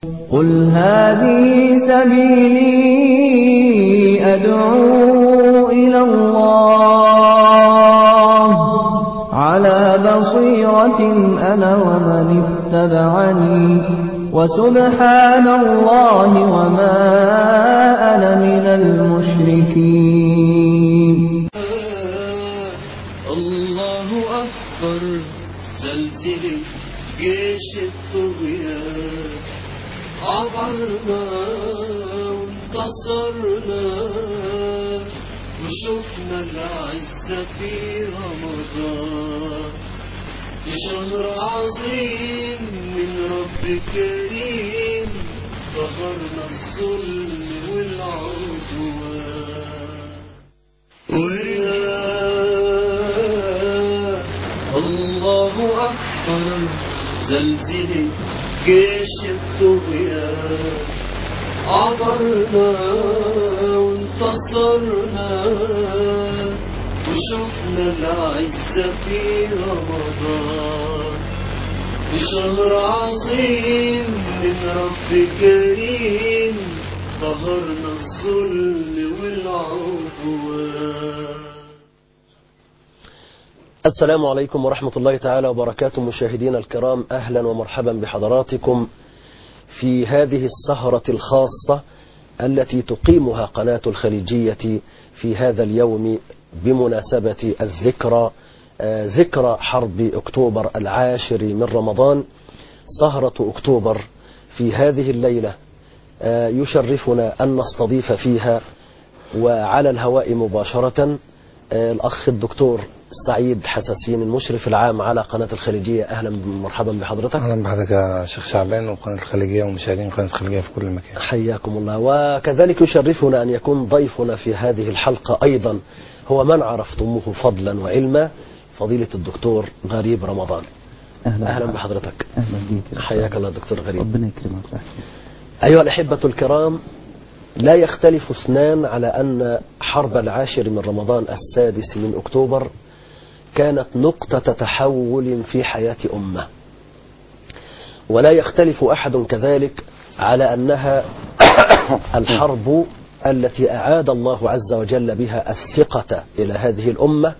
قل هذه سبيلي أدعو إلى الله على بصيرة أنا ومن اتبعني وسبحان الله وما أنا من المشركين الله أكبر زلزل جيش الطغيان عبرنا وانتصرنا وشفنا العزة في رمضان في شهر عظيم من رب كريم ظهرنا الظلم والعدوان ورياء الله أكبر زلزل جيش الطغيان عبرنا وانتصرنا وشفنا العزة في رمضان في شهر عظيم من رب كريم ظهرنا الظلم والعدوان السلام عليكم ورحمة الله تعالى وبركاته مشاهدينا الكرام أهلا ومرحبا بحضراتكم في هذه السهرة الخاصة التي تقيمها قناة الخليجية في هذا اليوم بمناسبة الذكرى آه، ذكرى حرب أكتوبر العاشر من رمضان سهرة أكتوبر في هذه الليلة آه، يشرفنا أن نستضيف فيها وعلى الهواء مباشرة آه، الأخ الدكتور سعيد حساسين المشرف العام على قناة الخليجية أهلا ومرحبا بحضرتك اهلا بحضرتك يا شيخ شعبان وقناه الخليجيه ومشاهدين قناه الخليجيه في كل مكان حياكم الله وكذلك يشرفنا أن يكون ضيفنا في هذه الحلقة أيضا هو من عرفتموه فضلا وعلما فضيلة الدكتور غريب رمضان اهلا أهلا بك. بحضرتك اهلا بيك يا حياك أستاذ. الله دكتور غريب ربنا يكرمك ويحفظك. أيها الأحبة الكرام لا يختلف اثنان على أن حرب العاشر من رمضان السادس من أكتوبر كانت نقطة تحول في حياة أمة ولا يختلف أحد كذلك على أنها الحرب التي أعاد الله عز وجل بها الثقة إلى هذه الأمة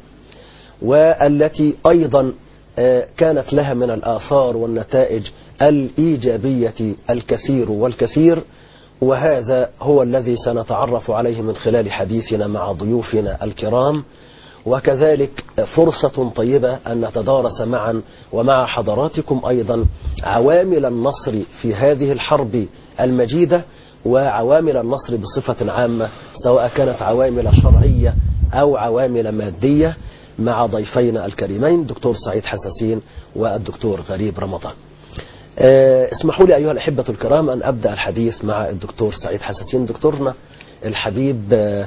والتي أيضا آه، كانت لها من الآثار والنتائج الإيجابية الكثير والكثير وهذا هو الذي سنتعرف عليه من خلال حديثنا مع ضيوفنا الكرام وكذلك فرصة طيبة أن نتدارس معا ومع حضراتكم أيضا عوامل النصر في هذه الحرب المجيدة وعوامل النصر بصفة عامة سواء كانت عوامل شرعية أو عوامل مادية مع ضيفينا الكريمين دكتور سعيد حساسين والدكتور غريب رمضان آه، اسمحوا لي أيها الأحبة الكرام أن أبدأ الحديث مع الدكتور سعيد حساسين دكتورنا الحبيب آه،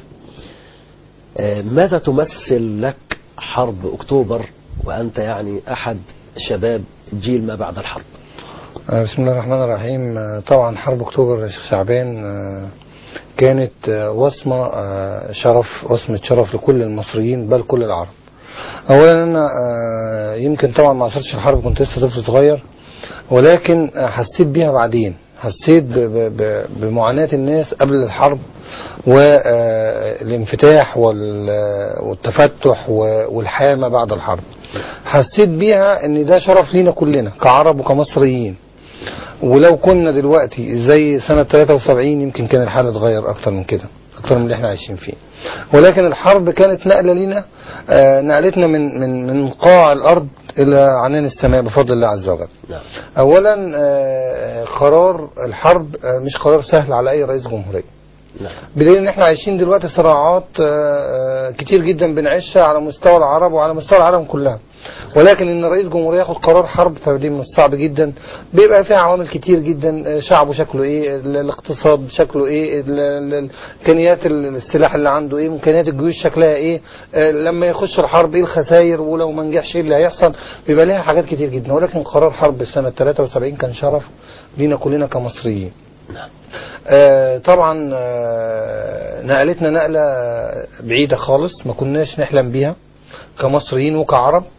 آه، ماذا تمثل لك حرب أكتوبر وأنت يعني أحد شباب جيل ما بعد الحرب آه، بسم الله الرحمن الرحيم آه، طبعا حرب اكتوبر يا شيخ شعبان آه، كانت آه، وصمه آه، شرف وصمه شرف لكل المصريين بل كل العرب اولا انا آه، يمكن طبعا ما عصرتش الحرب كنت لسه طفل صغير ولكن آه، حسيت بيها بعدين حسيت ب- ب- ب- بمعاناة الناس قبل الحرب والانفتاح والتفتح و- والحياة ما بعد الحرب حسيت بيها ان ده شرف لينا كلنا كعرب وكمصريين ولو كنا دلوقتي زي سنة 73 يمكن كان الحال اتغير اكتر من كده اكتر من اللي احنا عايشين فيه ولكن الحرب كانت نقلة لينا آه، نقلتنا من من من قاع الارض الى عنان السماء بفضل الله عز وجل نعم اولا آه، قرار الحرب آه، مش قرار سهل على اي رئيس جمهوريه نعم بدليل ان احنا عايشين دلوقتي صراعات آه، آه، كتير جدا بنعيشها على مستوى العرب وعلى مستوى العالم كلها ولكن ان رئيس جمهوريه ياخد قرار حرب فدي من الصعب جدا بيبقى فيها عوامل كتير جدا آه، شعبه شكله ايه ال- الاقتصاد شكله ايه ال- ال- امكانيات ال- السلاح اللي عنده ايه امكانيات الجيوش شكلها ايه آه، لما يخش الحرب ايه الخسائر ولو ما نجحش ايه اللي هيحصل بيبقى ليها حاجات كتير جدا ولكن قرار حرب سنه 73 كان شرف لينا كلنا كمصريين آه، طبعا آه، نقلتنا نقلة بعيدة خالص ما كناش نحلم بيها كمصريين وكعرب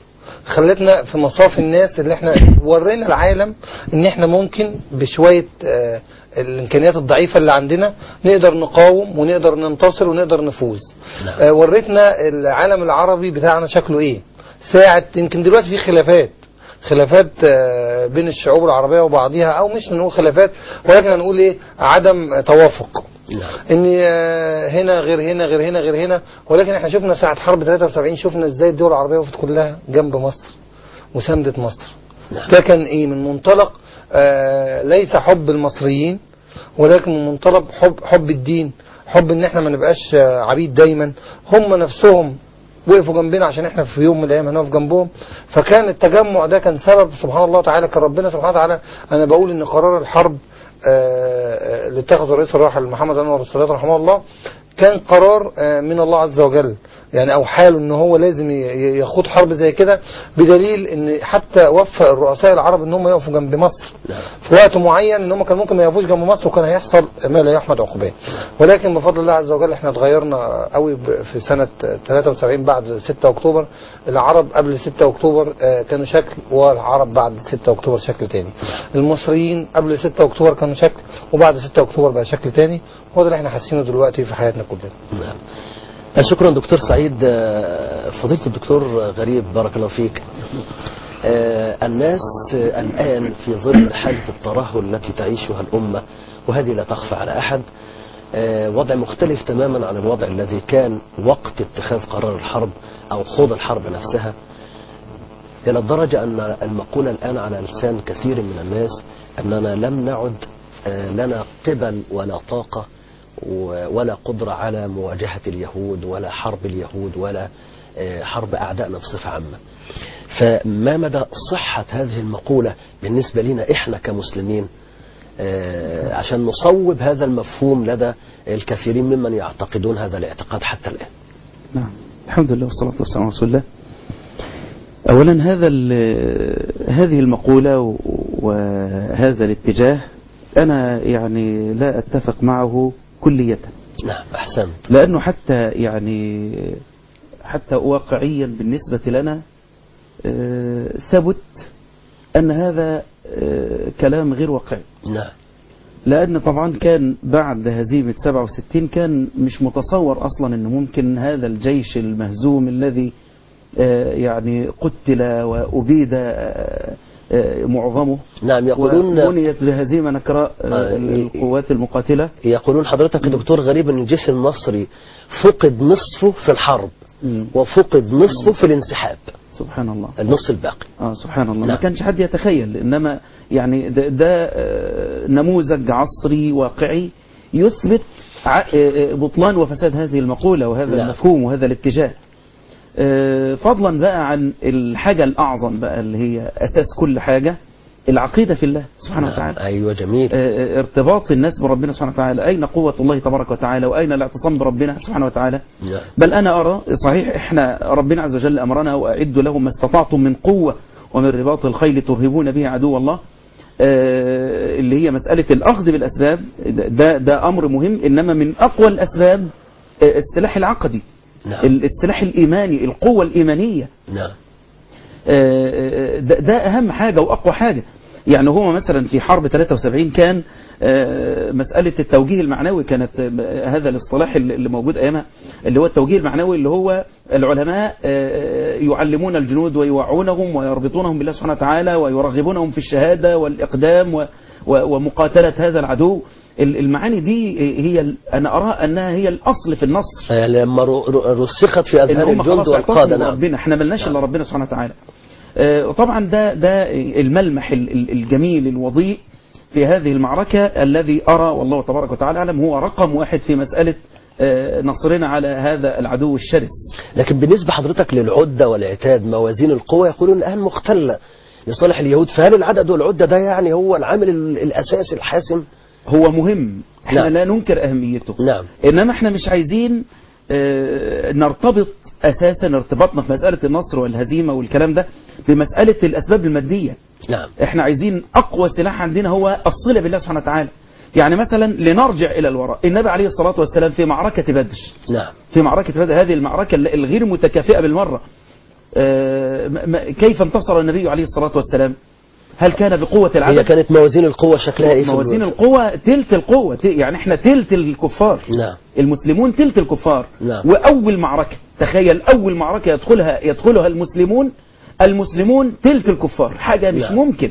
خلتنا في مصاف الناس اللي احنا ورينا العالم ان احنا ممكن بشويه آه، الامكانيات الضعيفه اللي عندنا نقدر نقاوم ونقدر ننتصر ونقدر نفوز نعم. آه، وريتنا العالم العربي بتاعنا شكله ايه ساعه يمكن دلوقتي في خلافات خلافات آه، بين الشعوب العربيه وبعضها او مش نقول خلافات ولكن هنقول ايه عدم توافق نعم ان آه، هنا غير هنا غير هنا غير هنا ولكن احنا شفنا ساعه حرب 73 شفنا ازاي الدول العربيه وقفت كلها جنب مصر وساندت مصر نعم. ده كان ايه من منطلق آه ليس حب المصريين ولكن من منطلق حب حب الدين حب ان احنا ما نبقاش آه، عبيد دايما هم نفسهم وقفوا جنبنا عشان احنا في يوم من الايام هنقف جنبهم فكان التجمع ده كان سبب سبحان الله تعالى كان ربنا سبحانه وتعالى انا بقول ان قرار الحرب آه، آه، اللي اتخذه الرئيس الراحل محمد انور السادات رحمه الله كان قرار آه، من الله عز وجل يعني او حاله ان هو لازم ي- ي- يخوض حرب زي كده بدليل ان حتى وفق الرؤساء العرب ان هم يقفوا جنب مصر نعم. في وقت معين ان هم كان ممكن ما يقفوش جنب مصر وكان هيحصل ما لا يحمد عقباه ولكن بفضل الله عز وجل احنا اتغيرنا قوي ب- في سنه 73 بعد 6 اكتوبر العرب قبل 6 اكتوبر آه، كانوا شكل والعرب بعد 6 اكتوبر شكل تاني المصريين قبل 6 اكتوبر كانوا شكل وبعد 6 اكتوبر بقى شكل تاني هو ده اللي احنا حاسينه دلوقتي في حياتنا كلنا نعم شكرا دكتور سعيد آه، فضيلة الدكتور غريب بارك الله فيك آه، الناس آه، الآن في ظل حالة الترهل التي تعيشها الأمة وهذه لا تخفى على أحد آه، وضع مختلف تماما عن الوضع الذي كان وقت اتخاذ قرار الحرب أو خوض الحرب نفسها إلى الدرجة أن المقولة الآن على لسان كثير من الناس أننا لم نعد آه، لنا قبل ولا طاقة و- ولا قدرة على مواجهة اليهود ولا حرب اليهود ولا آه، حرب أعدائنا بصفة عامة فما مدى صحة هذه المقولة بالنسبة لنا إحنا كمسلمين آه، عشان نصوب هذا المفهوم لدى الكثيرين ممن يعتقدون هذا الاعتقاد حتى الآن نعم الحمد لله والصلاة والسلام على رسول الله أولا هذا ال- هذه المقولة و- وهذا الاتجاه أنا يعني لا أتفق معه كلية نعم أحسنت لأنه حتى يعني حتى واقعيا بالنسبة لنا آه، ثبت أن هذا آه، كلام غير واقعي نعم لأن طبعا كان بعد هزيمة 67 كان مش متصور أصلا أنه ممكن هذا الجيش المهزوم الذي آه، يعني قتل وأبيد آه، آه، معظمه نعم يقولون وبنيت بهزيمة نكراء آه، آه، القوات المقاتلة يقولون حضرتك يا دكتور غريب ان الجيش المصري فقد نصفه في الحرب مم. وفقد نصفه في الانسحاب سبحان الله النص الباقي اه سبحان الله ما نعم. كانش حد يتخيل انما يعني ده, ده آه، نموذج عصري واقعي يثبت ع- آه، آه، بطلان وفساد هذه المقولة وهذا نعم. المفهوم وهذا الاتجاه آه، فضلا بقى عن الحاجة الأعظم بقى اللي هي أساس كل حاجة العقيدة في الله سبحانه وتعالى ايوه جميل آه، ارتباط الناس بربنا سبحانه وتعالى أين قوة الله تبارك وتعالى وأين الاعتصام بربنا سبحانه وتعالى نعم. بل أنا أرى صحيح إحنا ربنا عز وجل أمرنا وأعدوا لهم ما استطعتم من قوة ومن رباط الخيل ترهبون به عدو الله آه، اللي هي مسألة الأخذ بالأسباب ده, ده أمر مهم إنما من أقوى الأسباب آه، السلاح العقدي نعم. ال- السلاح الإيماني القوة الإيمانية نعم آه، ده, ده أهم حاجة وأقوى حاجة يعني هو مثلا في حرب 73 كان آه، مسألة التوجيه المعنوي كانت آه، هذا الاصطلاح اللي اللي موجود أيامها اللي هو التوجيه المعنوي اللي هو العلماء آه، يعلمون الجنود ويوعونهم ويربطونهم بالله سبحانه وتعالى ويرغبونهم في الشهادة والإقدام و- و- ومقاتلة هذا العدو ال- المعاني دي هي ال- أنا أراها أنها هي الأصل في النصر يعني لما ر- ر- رسخت في ان اذهان هم الجند خلاص والقاده اعتصموا نعم بربنا احنا ملناش نعم. الا ربنا سبحانه وتعالى آه، طبعا ده ده الملمح ال- ال- الجميل الوضيء في هذه المعركة الذي أرى والله تبارك وتعالى أعلم هو رقم واحد في مسألة آه، نصرنا على هذا العدو الشرس لكن بالنسبه حضرتك للعده والعتاد موازين القوى يقولون الان مختله لصالح اليهود فهل العدد والعده ده يعني هو العامل ال- الاساسي الحاسم هو مهم احنا نعم. لا ننكر أهميته نعم إنما احنا مش عايزين آه، نرتبط أساسا ارتباطنا في مسألة النصر والهزيمة والكلام ده بمسألة الأسباب المادية نعم احنا عايزين اقوى سلاح عندنا هو الصله بالله سبحانه وتعالى يعني مثلا لنرجع الى الوراء النبي عليه الصلاه والسلام في معركه بدر نعم في معركه بدر هذه المعركه الغير متكافئه بالمره آه، م- م- كيف انتصر النبي عليه الصلاة والسلام هل كان بقوة هي العدد كانت موازين القوة شكلها ايه في موازين الوقت؟ القوة تلت القوة ت- يعني احنا تلت الكفار نعم المسلمون تلت الكفار نعم. وأول معركة تخيل أول معركة يدخلها يدخلها المسلمون المسلمون تلت الكفار حاجة مش نعم. ممكن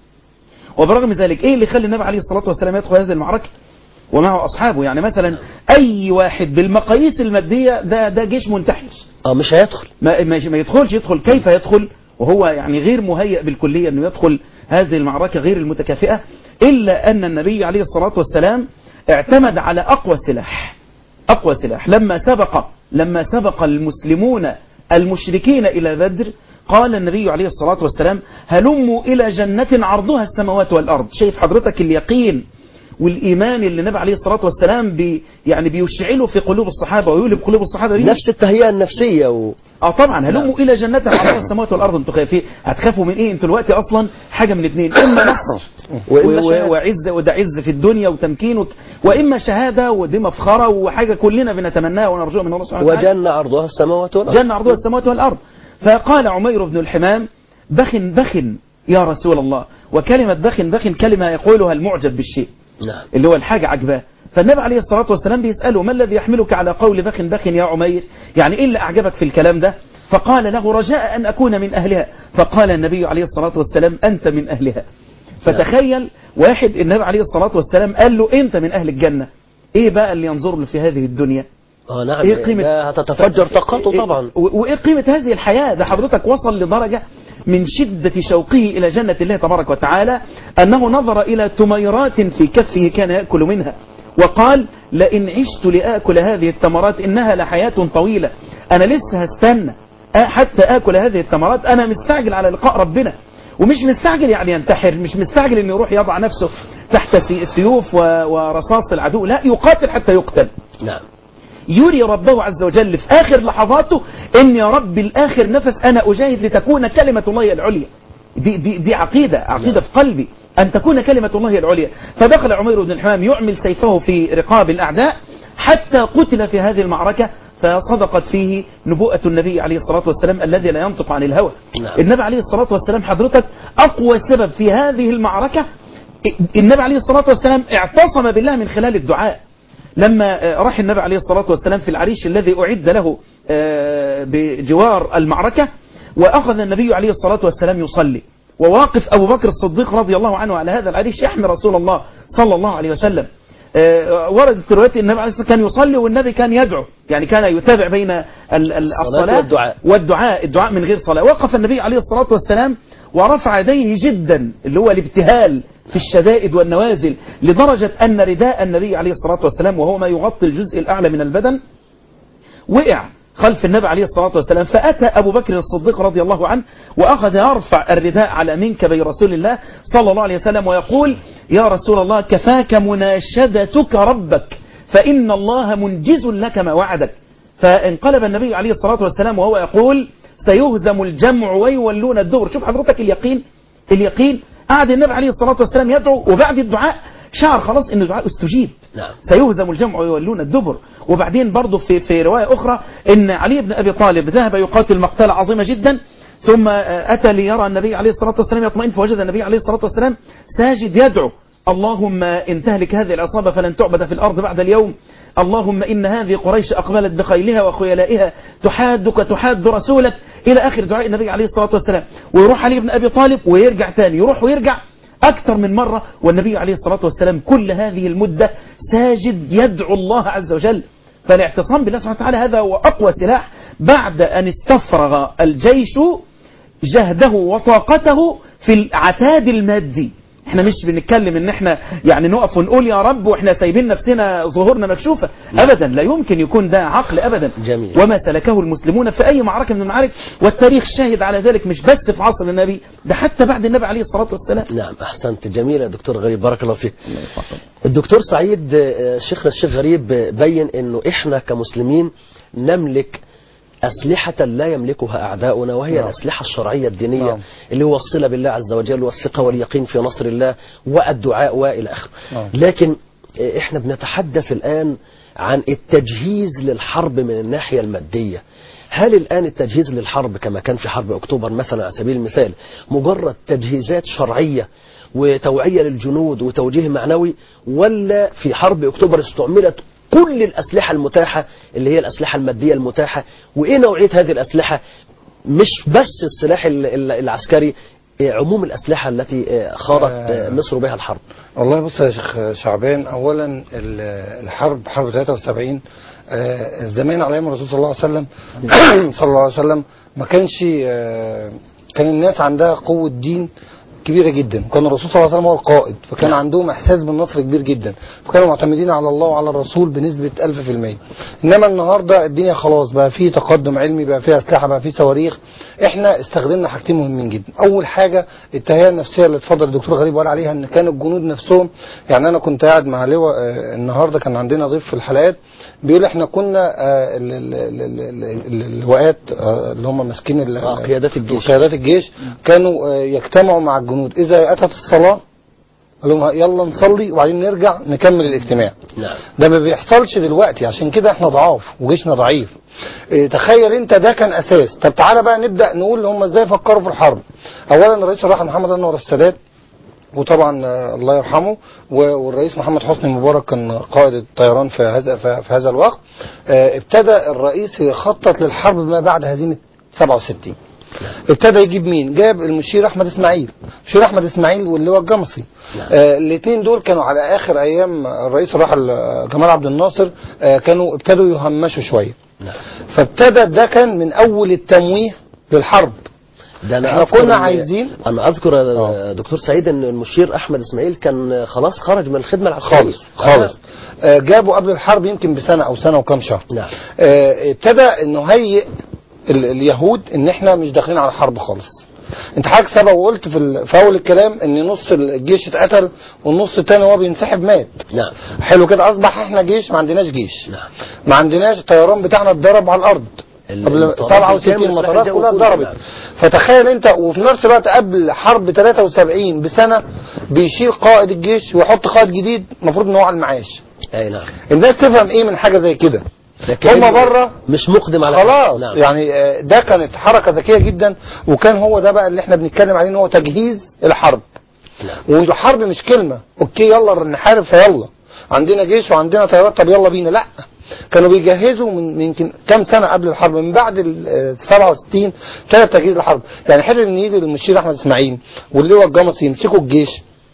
وبرغم ذلك ايه اللي يخلي النبي عليه الصلاة والسلام يدخل هذه المعركة ومعه أصحابه يعني مثلا أي واحد بالمقاييس المادية ده ده جيش منتحر اه مش هيدخل ما, ما ما يدخلش يدخل كيف يدخل وهو يعني غير مهيئ بالكلية أنه يدخل هذه المعركة غير المتكافئة إلا أن النبي عليه الصلاة والسلام اعتمد على أقوى سلاح أقوى سلاح لما سبق لما سبق المسلمون المشركين إلى بدر قال النبي عليه الصلاة والسلام هلموا إلى جنة عرضها السماوات والأرض شايف حضرتك اليقين والإيمان اللي النبي عليه الصلاة والسلام بي يعني بيشعله في قلوب الصحابة ويولب قلوب الصحابة بيه نفس التهيئة النفسية و... اه طبعا هلموا الى جنات عرضها السماوات والارض انتوا خايفين هتخافوا من ايه انتوا دلوقتي اصلا حاجه من اثنين اما نصر وإما و- و- شهادة. وعز وده عز في الدنيا وتمكين وت... واما شهاده ودي مفخره وحاجه كلنا بنتمناها ونرجوها من الله سبحانه وتعالى وجنة عرضها السماوات والأرض جنة عرضها السماوات والأرض فقال عمير بن الحمام بخ بخ يا رسول الله وكلمة بخ بخ كلمة يقولها المعجب بالشيء نعم اللي هو الحاجة عجباه فالنبي عليه الصلاة والسلام بيسأله ما الذي يحملك على قول بخ بخ يا عمير يعني إيه اللي أعجبك في الكلام ده فقال له رجاء أن أكون من أهلها فقال النبي عليه الصلاة والسلام أنت من أهلها فتخيل واحد النبي عليه الصلاة والسلام قال له أنت من أهل الجنة إيه بقى اللي ينظر له في هذه الدنيا اه نعم إيه قيمة ده هتتفجر طاقته إيه- طبعا و- وايه قيمة هذه الحياة ده حضرتك وصل لدرجة من شدة شوقه إلى جنة الله تبارك وتعالى أنه نظر إلى تميرات في كفه كان يأكل منها وقال لئن عشت لآكل هذه التمرات إنها لحياة طويلة أنا لسه هستنى آ- حتى آكل هذه التمرات أنا مستعجل على لقاء ربنا ومش مستعجل يعني ينتحر مش مستعجل أن يروح يضع نفسه تحت سي- سيوف و- ورصاص العدو لا يقاتل حتى يقتل نعم يري ربه عز وجل في آخر لحظاته إن يا رب الآخر نفس أنا أجاهد لتكون كلمة الله العليا دي, دي, دي عقيدة عقيدة في قلبي أن تكون كلمة الله العليا فدخل عمير بن الحمام يعمل سيفه في رقاب الأعداء حتى قتل في هذه المعركة فصدقت فيه نبوءة النبي عليه الصلاة والسلام الذي لا ينطق عن الهوى نعم. النبي عليه الصلاة والسلام حضرتك أقوى سبب في هذه المعركة النبي عليه الصلاة والسلام اعتصم بالله من خلال الدعاء لما آه، راح النبي عليه الصلاة والسلام في العريش الذي أعد له آه، بجوار المعركة وأخذ النبي عليه الصلاة والسلام يصلي وواقف أبو بكر الصديق رضي الله عنه على هذا العريش يحمي رسول الله صلى الله عليه وسلم آه، وردت روايات النبي عليه الصلاة والسلام كان يصلي والنبي كان يدعو يعني كان يتابع بين ال- ال- الصلاة والدعاء. والدعاء الدعاء من غير صلاة وقف النبي عليه الصلاة والسلام ورفع يديه جدا اللي هو الابتهال في الشدائد والنوازل لدرجة أن رداء النبي عليه الصلاة والسلام وهو ما يغطي الجزء الأعلى من البدن وقع خلف النبي عليه الصلاة والسلام فأتى أبو بكر الصديق رضي الله عنه وأخذ يرفع الرداء على منكبي رسول الله صلى الله عليه وسلم ويقول يا رسول الله كفاك مناشدتك ربك فإن الله منجز لك ما وعدك فانقلب النبي عليه الصلاة والسلام وهو يقول سيهزم الجمع ويولون الدبر شوف حضرتك اليقين اليقين قعد النبي عليه الصلاة والسلام يدعو وبعد الدعاء شعر خلاص ان الدعاء استجيب نعم. سيهزم الجمع ويولون الدبر وبعدين برضه في في رواية أخرى ان علي بن أبي طالب ذهب يقاتل مقتلة عظيمة جدا ثم آه، أتى ليرى النبي عليه الصلاة والسلام يطمئن فوجد النبي عليه الصلاة والسلام ساجد يدعو اللهم إن تهلك هذه العصابة فلن تعبد في الأرض بعد اليوم اللهم إن هذه قريش أقبلت بخيلها وخيلائها تحادك تحاد رسولك إلى آخر دعاء النبي عليه الصلاة والسلام ويروح علي بن أبي طالب ويرجع تاني يروح ويرجع أكثر من مرة والنبي عليه الصلاة والسلام كل هذه المدة ساجد يدعو الله عز وجل فالاعتصام بالله سبحانه وتعالى هذا هو أقوى سلاح بعد أن استفرغ الجيش جهده وطاقته في العتاد المادي احنا مش بنتكلم ان احنا يعني نقف ونقول يا رب واحنا سايبين نفسنا ظهورنا مكشوفة ابدا لا يمكن يكون ده عقل ابدا جميل. وما سلكه المسلمون في اي معركة من المعارك والتاريخ شاهد على ذلك مش بس في عصر النبي ده حتى بعد النبي عليه الصلاة والسلام نعم أحسنت جميل يا دكتور غريب بارك الله فيك الدكتور سعيد آه، شيخنا الشيخ غريب آه، بين أنه إحنا كمسلمين نملك أسلحة لا يملكها أعداؤنا وهي نعم. الأسلحة الشرعية الدينية نعم. اللي هو الصلة بالله عز وجل والثقة واليقين في نصر الله والدعاء وإلى آخره نعم. لكن آه، إحنا بنتحدث الآن عن التجهيز للحرب من الناحية المادية هل الآن التجهيز للحرب كما كان في حرب أكتوبر مثلا على سبيل المثال مجرد تجهيزات شرعية وتوعية للجنود وتوجيه معنوي ولا في حرب أكتوبر استعملت كل الأسلحة المتاحة اللي هي الأسلحة المادية المتاحة وإيه نوعية هذه الأسلحة مش بس السلاح ال- ال- العسكري إيه عموم الأسلحة التي إيه، خاضت آه. آه، مصر بها الحرب والله بص يا شيخ شعبان اولا ال- الحرب حرب 73 آه، زمان على ايام الرسول صلى الله عليه وسلم صلى الله عليه وسلم ما كانش آه، كان الناس عندها قوه دين كبيره جدا وكان الرسول صلى الله عليه وسلم هو القائد فكان عندهم احساس بالنصر كبير جدا فكانوا معتمدين على الله وعلى الرسول بنسبه 1000% انما النهارده الدنيا خلاص بقى في تقدم علمي بقى في اسلحه بقى في صواريخ احنا استخدمنا حاجتين مهمين جدا اول حاجه التهيئه النفسيه اللي اتفضل الدكتور غريب وقال عليها ان كان الجنود نفسهم يعني انا كنت قاعد مع لواء آه، النهارده كان عندنا ضيف في الحلقات بيقول احنا كنا آه، ال- ال- ال- ال- ال- اللواءات آه، اللي هم ماسكين ال- آه، قيادات الجيش. قيادات الجيش كانوا آه، يجتمعوا مع الجنود اذا اتت الصلاه قال لهم يلا نصلي وبعدين نرجع نكمل الاجتماع نعم ده ما بيحصلش دلوقتي عشان كده احنا ضعاف وجيشنا ضعيف اه تخيل انت ده كان اساس طب تعالى بقى نبدا نقول هم ازاي فكروا في الحرب اولا الرئيس الراحل محمد انور السادات وطبعا آه، الله يرحمه و- والرئيس محمد حسني مبارك كان قائد الطيران في هذا في في هذا الوقت آه، ابتدى الرئيس يخطط للحرب ما بعد هزيمه 67 ابتدى يجيب مين جاب المشير احمد اسماعيل المشير احمد اسماعيل واللي هو الجمصي آه الاثنين دول كانوا على اخر ايام الرئيس الراحل آه، جمال عبد الناصر آه كانوا ابتدوا يهمشوا شويه نعم فابتدى ده كان من اول التمويه للحرب ده احنا أذكر كنا إن- عايزين- انا اذكر يا آه. دكتور سعيد ان المشير احمد اسماعيل كان خلاص خرج من الخدمه العسكريه خالص خالص آه جابوا قبل الحرب يمكن بسنه او سنه وكام شهر نعم آه، ابتدى انه هيئ ال- اليهود ان احنا مش داخلين على حرب خالص انت حضرتك سبق وقلت في, ال- في اول الكلام ان نص الجيش اتقتل والنص التاني وهو بينسحب مات نعم حلو كده اصبح احنا جيش ما عندناش جيش نعم ما عندناش الطيران بتاعنا اتضرب على الارض ال- قبل المطارات 67 بالكامل المطارات والسلاح كلها الجوي اتضربت كله، فتخيل انت وفي نفس الوقت قبل حرب 73 بسنه بيشيل قائد الجيش ويحط قائد جديد المفروض ان هو على المعاش اي نعم الناس تفهم ايه من حاجه زي كده لكن هما إنه بره مش مقدم على خلاص نعم. يعني آه، ده كانت حركه ذكيه جدا وكان هو ده بقى اللي احنا بنتكلم عليه ان هو تجهيز الحرب نعم. والحرب مش كلمه اوكي يلا نحارب فيلا عندنا جيش وعندنا طيارات طب يلا بينا لا كانوا بيجهزوا من من يمكن كام سنه قبل الحرب من بعد ال آه، 67 ابتدى تجهيز الحرب يعني حلو ان يجي المشير احمد اسماعيل واللواء الجمصي يمسكوا الجيش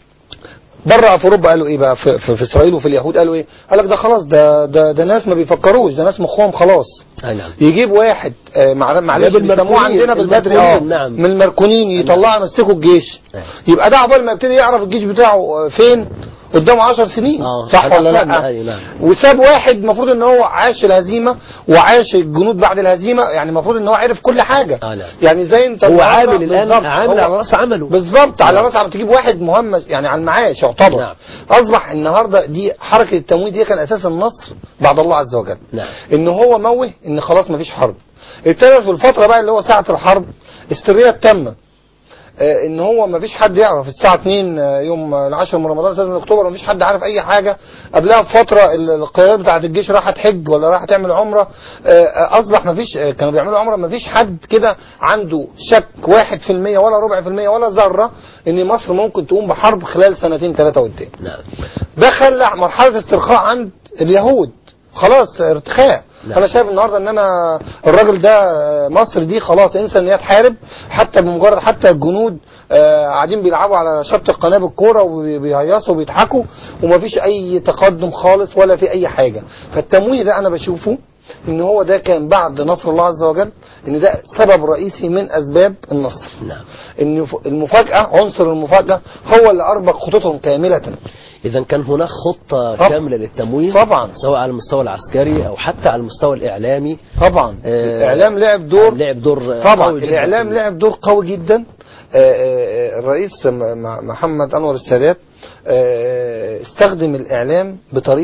بره في اوروبا قالوا ايه بقى في, في, في اسرائيل وفي اليهود قالوا ايه قال لك ده خلاص ده ده ده ناس ما بيفكروش ده ناس مخهم خلاص اي نعم يجيب واحد آه، مع- معلش جاب بيسموه المركونين، عندنا بالبدري اه المركونين، نعم. من المركونين يطلعوا يمسكوا الجيش نعم. يبقى ده عقبال ما يبتدي يعرف الجيش بتاعه آه، فين قدامه 10 سنين آه، صح على ولا الأقل، لا أيوة، نعم. وساب واحد المفروض ان هو عاش الهزيمه وعاش الجنود بعد الهزيمه يعني المفروض ان هو عرف كل حاجه آه، نعم. يعني زي انت هو النهاردة عامل الان بالظبط، عامل هو- على راس عمله بالظبط على راس عم تجيب واحد مهمش يعني على المعاش يعتبر نعم. اصبح النهارده دي حركه التمويل دي كان اساس النصر بعد الله عز وجل نعم. ان هو موه ان خلاص مفيش حرب ابتدى في الفتره بقى اللي هو ساعه الحرب السريه التامه آه، ان هو ما فيش حد يعرف الساعه 2 آه، يوم آه، العاشر من رمضان سنه من اكتوبر ما فيش حد عارف اي حاجه قبلها بفتره ال- القيادات بتاعه الجيش راحت حج ولا راحت تعمل عمره آه، آه، اصبح ما فيش آه، كانوا بيعملوا عمره ما فيش حد كده عنده شك واحد في المية ولا ربع في المية ولا ذره ان مصر ممكن تقوم بحرب خلال سنتين ثلاثه قدام نعم ده خلى مرحله استرخاء عند اليهود خلاص ارتخاء نعم. انا شايف النهارده ان انا الراجل ده آه، مصر دي خلاص انسى ان هي تحارب حتى بمجرد حتى الجنود آه، قاعدين بيلعبوا على شط القناه بالكوره وبيهيصوا وبيضحكوا ومفيش اي تقدم خالص ولا في اي حاجه فالتمويه ده انا بشوفه ان هو ده كان بعد نصر الله عز وجل ان ده سبب رئيسي من اسباب النصر نعم ان المفاجاه عنصر المفاجاه هو اللي اربك خطوطهم كامله اذا كان هناك خطه طبعا. كامله للتمويل طبعا. سواء على المستوى العسكري او حتى على المستوى الاعلامي طبعا آه، الاعلام لعب دور لعب دور طبعا قوي جداً. الاعلام لعب دور قوي جدا آه، آه، آه، الرئيس م- م- محمد انور السادات آه، استخدم الاعلام بطريقه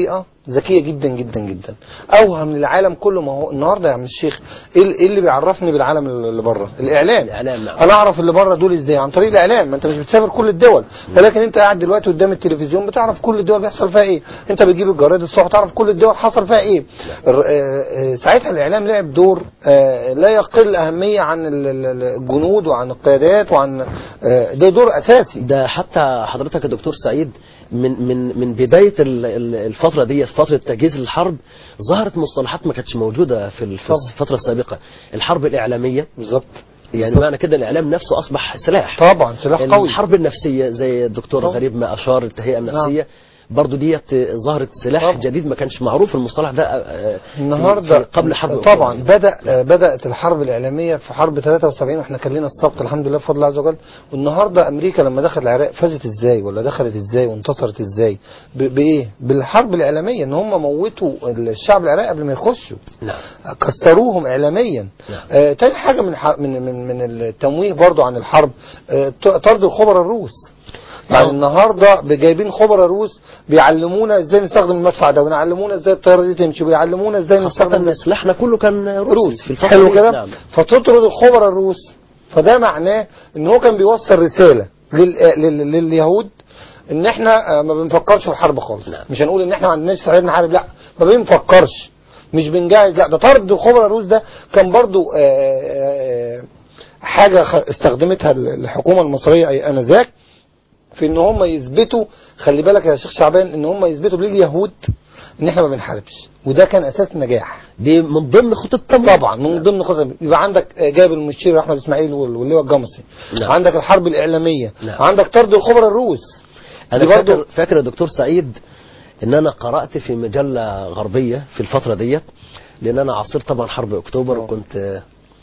ذكيه جدا جدا جدا اوهم للعالم كله ما هو النهارده يا عم الشيخ ايه ال- إيه اللي بيعرفني بالعالم اللي بره الاعلام الإعلام، نعم. انا اعرف اللي بره دول ازاي عن طريق الاعلام ما انت مش بتسافر كل الدول ولكن انت قاعد دلوقتي قدام التلفزيون بتعرف كل الدول بيحصل فيها ايه انت بتجيب الجرايد الصبح تعرف كل الدول حصل فيها ايه الر- آه، آه، ساعتها الاعلام لعب دور آه، لا يقل اهميه عن ال- ال- الجنود وعن القيادات وعن آه، ده دور اساسي ده حتى حضرتك يا دكتور سعيد من من من بدايه ال- ال- الفتره دي فتره تجهيز الحرب ظهرت مصطلحات ما كانتش موجوده في ال- في طبعا. الفتره السابقه الحرب الاعلاميه بالظبط يعني معنى كده الاعلام نفسه اصبح سلاح طبعا سلاح قوي الحرب النفسيه زي الدكتور طبعا. غريب ما اشار التهيئه النفسيه برضو ديت ظهرت سلاح طبعا. جديد ما كانش معروف المصطلح ده آه، في- النهارده في قبل حرب طبعا أكتوبر. بدا آه، بدات الحرب الاعلاميه في حرب 73 واحنا كان لنا السبق الحمد لله بفضل الله عز وجل والنهارده امريكا لما دخلت العراق فازت ازاي ولا دخلت ازاي وانتصرت ازاي ب- بايه بالحرب الاعلاميه ان هم موتوا الشعب العراقي قبل ما يخشوا نعم كسروهم اعلاميا نعم. آه تاني حاجه من ح- من من من التمويه برضو عن الحرب آه ط- طرد الخبراء الروس يعني آه. النهارده جايبين خبراء روس بيعلمونا ازاي نستخدم المدفع ده ويعلمونا ازاي الطياره دي تمشي ويعلمونا ازاي نستخدم خاصه سلاحنا كله كان روسي روس في الفتره حلو دي. كده نعم. فتطرد الخبراء الروس فده معناه ان هو كان بيوصل رساله لل... لل... لليهود ان احنا آه، ما بنفكرش في الحرب خالص نعم. مش هنقول ان احنا ما عندناش استعداد نحارب لا ما بنفكرش مش بنجهز لا ده طرد الخبراء الروس ده كان برضو آه، آه، آه، حاجه خ- استخدمتها الحكومه المصريه اي انذاك في ان هم يثبتوا خلي بالك يا شيخ شعبان ان هم يثبتوا لليهود ان احنا ما بنحاربش وده كان اساس نجاح دي من ضمن خطط التمويل طبعا من ضمن خطط يبقى عندك آه، جاب المشير احمد اسماعيل وال- واللواء الجمصي نعم. عندك الحرب الاعلاميه نعم. عندك طرد الخبراء الروس انا دي برضو- فاكر فاكر يا دكتور سعيد ان انا قرات في مجله غربيه في الفتره ديت لان انا عاصرت طبعا حرب اكتوبر آه. وكنت آه،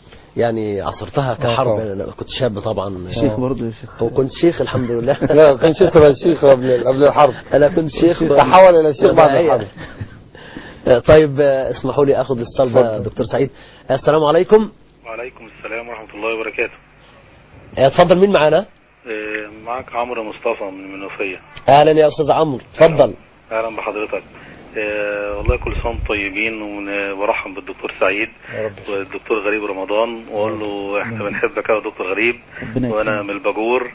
يعني عاصرتها كحرب طبعا. أنا كنت شاب طبعا شيخ برضه يا شيخ وكنت شيخ الحمد لله لا كان شيخ بقى شيخ قبل قبل الحرب انا كنت شيخ ب- تحول الى شيخ بعد بداية. الحرب آه، طيب آه، اسمحوا لي اخذ الاتصال ده اتفضل. دكتور سعيد آه، السلام عليكم وعليكم السلام ورحمة الله وبركاته آه، اتفضل مين معانا آه، معك عمرو مصطفى من المنوفية اهلا يا استاذ عمرو اتفضل أهلا بحضرتك آه، والله كل سنة وانتم طيبين ون- وارحم بالدكتور سعيد يا رب والدكتور غريب رمضان واقول له احنا بنحبك يا دكتور غريب ربنا وانا يكرمك من الباجور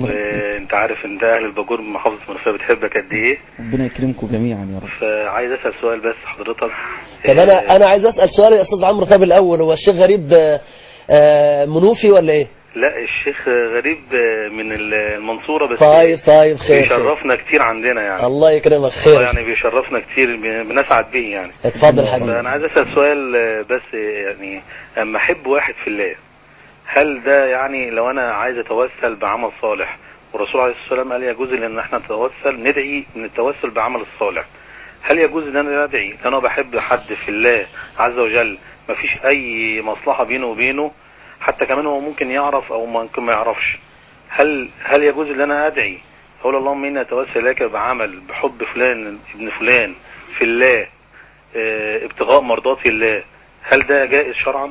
وانت عارف ان ده اهل الباجور من محافظة المنوفية بتحبك قد ايه ربنا يكرمكم جميعا يا رب فعايز اسال سؤال بس حضرتك طب آه، انا انا عايز اسال سؤال يا استاذ عمرو طب الاول هو الشيخ غريب آه، آه، منوفي ولا ايه؟ لا الشيخ غريب آه، من المنصورة بس طيب طيب خير خير. بيشرفنا كتير عندنا يعني الله يكرمك آه، خير يعني بيشرفنا كتير بن- بنسعد به يعني اتفضل حبيبي فأنا عايز أسأل سؤال آه، بس آه، يعني أما أحب واحد في الله هل ده يعني لو أنا عايز أتوسل بعمل صالح والرسول عليه الصلاة والسلام قال يجوز لأن احنا نتوسل ندعي من التوسل بعمل الصالح هل يجوز ان انا ادعي لان انا بحب حد في الله عز وجل مفيش اي مصلحة بينه وبينه حتى كمان هو ممكن يعرف او ممكن ما يعرفش هل هل يجوز ان انا ادعي اقول اللهم اني اتوسل اليك بعمل بحب فلان ابن فلان في الله اه، ابتغاء مرضات الله هل ده جائز شرعا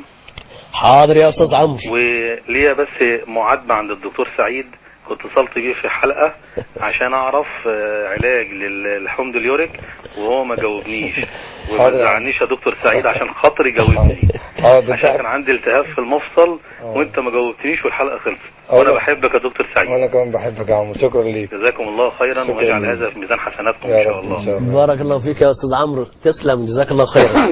حاضر يا استاذ عمرو وليا بس معاتبة عند الدكتور سعيد كنت اتصلت بيه في حلقة عشان اعرف اه، علاج للحمض اليوريك وهو ما جاوبنيش وما حاضر. تزعلنيش يا دكتور سعيد عشان خاطري جاوبني حاضر. عشان كان عندي التهاب في المفصل اه. وانت ما جاوبتنيش والحلقة خلصت اه. وانا بحبك يا دكتور سعيد وانا كمان بحبك يا عمرو شكرا ليك جزاكم الله خيرا شكرا واجعل ليك. هذا في ميزان حسناتكم يا ان شاء رب ان الله شاء الله بارك الله فيك يا استاذ عمرو تسلم جزاك الله خيرا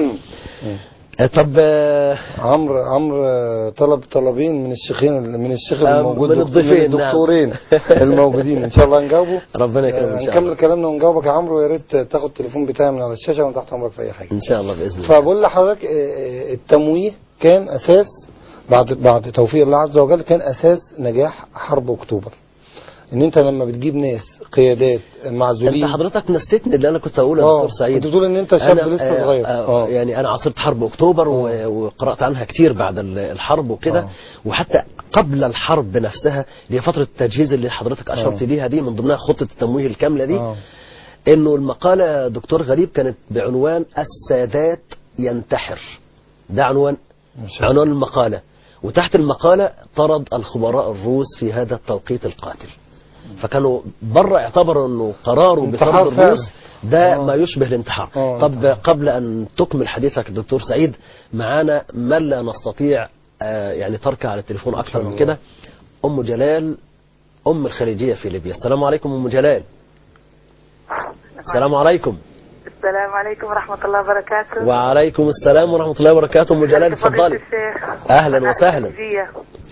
آه، طب آه، عمرو عمرو آه، طلب طلبين من الشيخين من الشيخ آه، الموجود من الضيفين، من نعم. الدكتورين الموجودين ان شاء الله نجاوبه ربنا يكرمك آه، ان شاء نكمل الله كلامنا ونجاوبك يا عمرو ويا ريت تاخد التليفون بتاعي من على الشاشه وانا تحت امرك في اي حاجه ان شاء الله باذن الله فبقول لحضرتك آه، آه، التمويه كان اساس بعد بعد توفيق الله عز وجل كان اساس نجاح حرب اكتوبر ان انت لما بتجيب ناس قيادات معزولين انت حضرتك نسيتني اللي انا كنت اقوله يا اه دكتور سعيد انت بتقول ان انت شاب أنا- لسه آه، صغير آه اه يعني انا عاصرت حرب اكتوبر و- وقرات عنها كتير بعد ال- الحرب وكده آه. وحتى قبل الحرب نفسها اللي هي فتره التجهيز اللي حضرتك اشرت آه. ليها دي من ضمنها خطه التمويه الكامله دي اه انه المقاله يا دكتور غريب كانت بعنوان السادات ينتحر ده عنوان ما شاء الله. عنوان المقاله وتحت المقاله طرد الخبراء الروس في هذا التوقيت القاتل فكانوا بره اعتبروا انه قراره انتحار بطرد الروس ده ما يشبه الانتحار آه، طب قبل أن تكمل حديثك دكتور سعيد معانا من لا نستطيع آه، يعني تركها على التليفون أكثر من كده أم جلال أم الخليجية في ليبيا السلام عليكم أم جلال السلام عليكم السلام عليكم ورحمة الله وبركاته وعليكم السلام ورحمة الله وبركاته أم جلال فضيلة اتفضلي الشيخ أهلا أنا وسهلا. خديجة.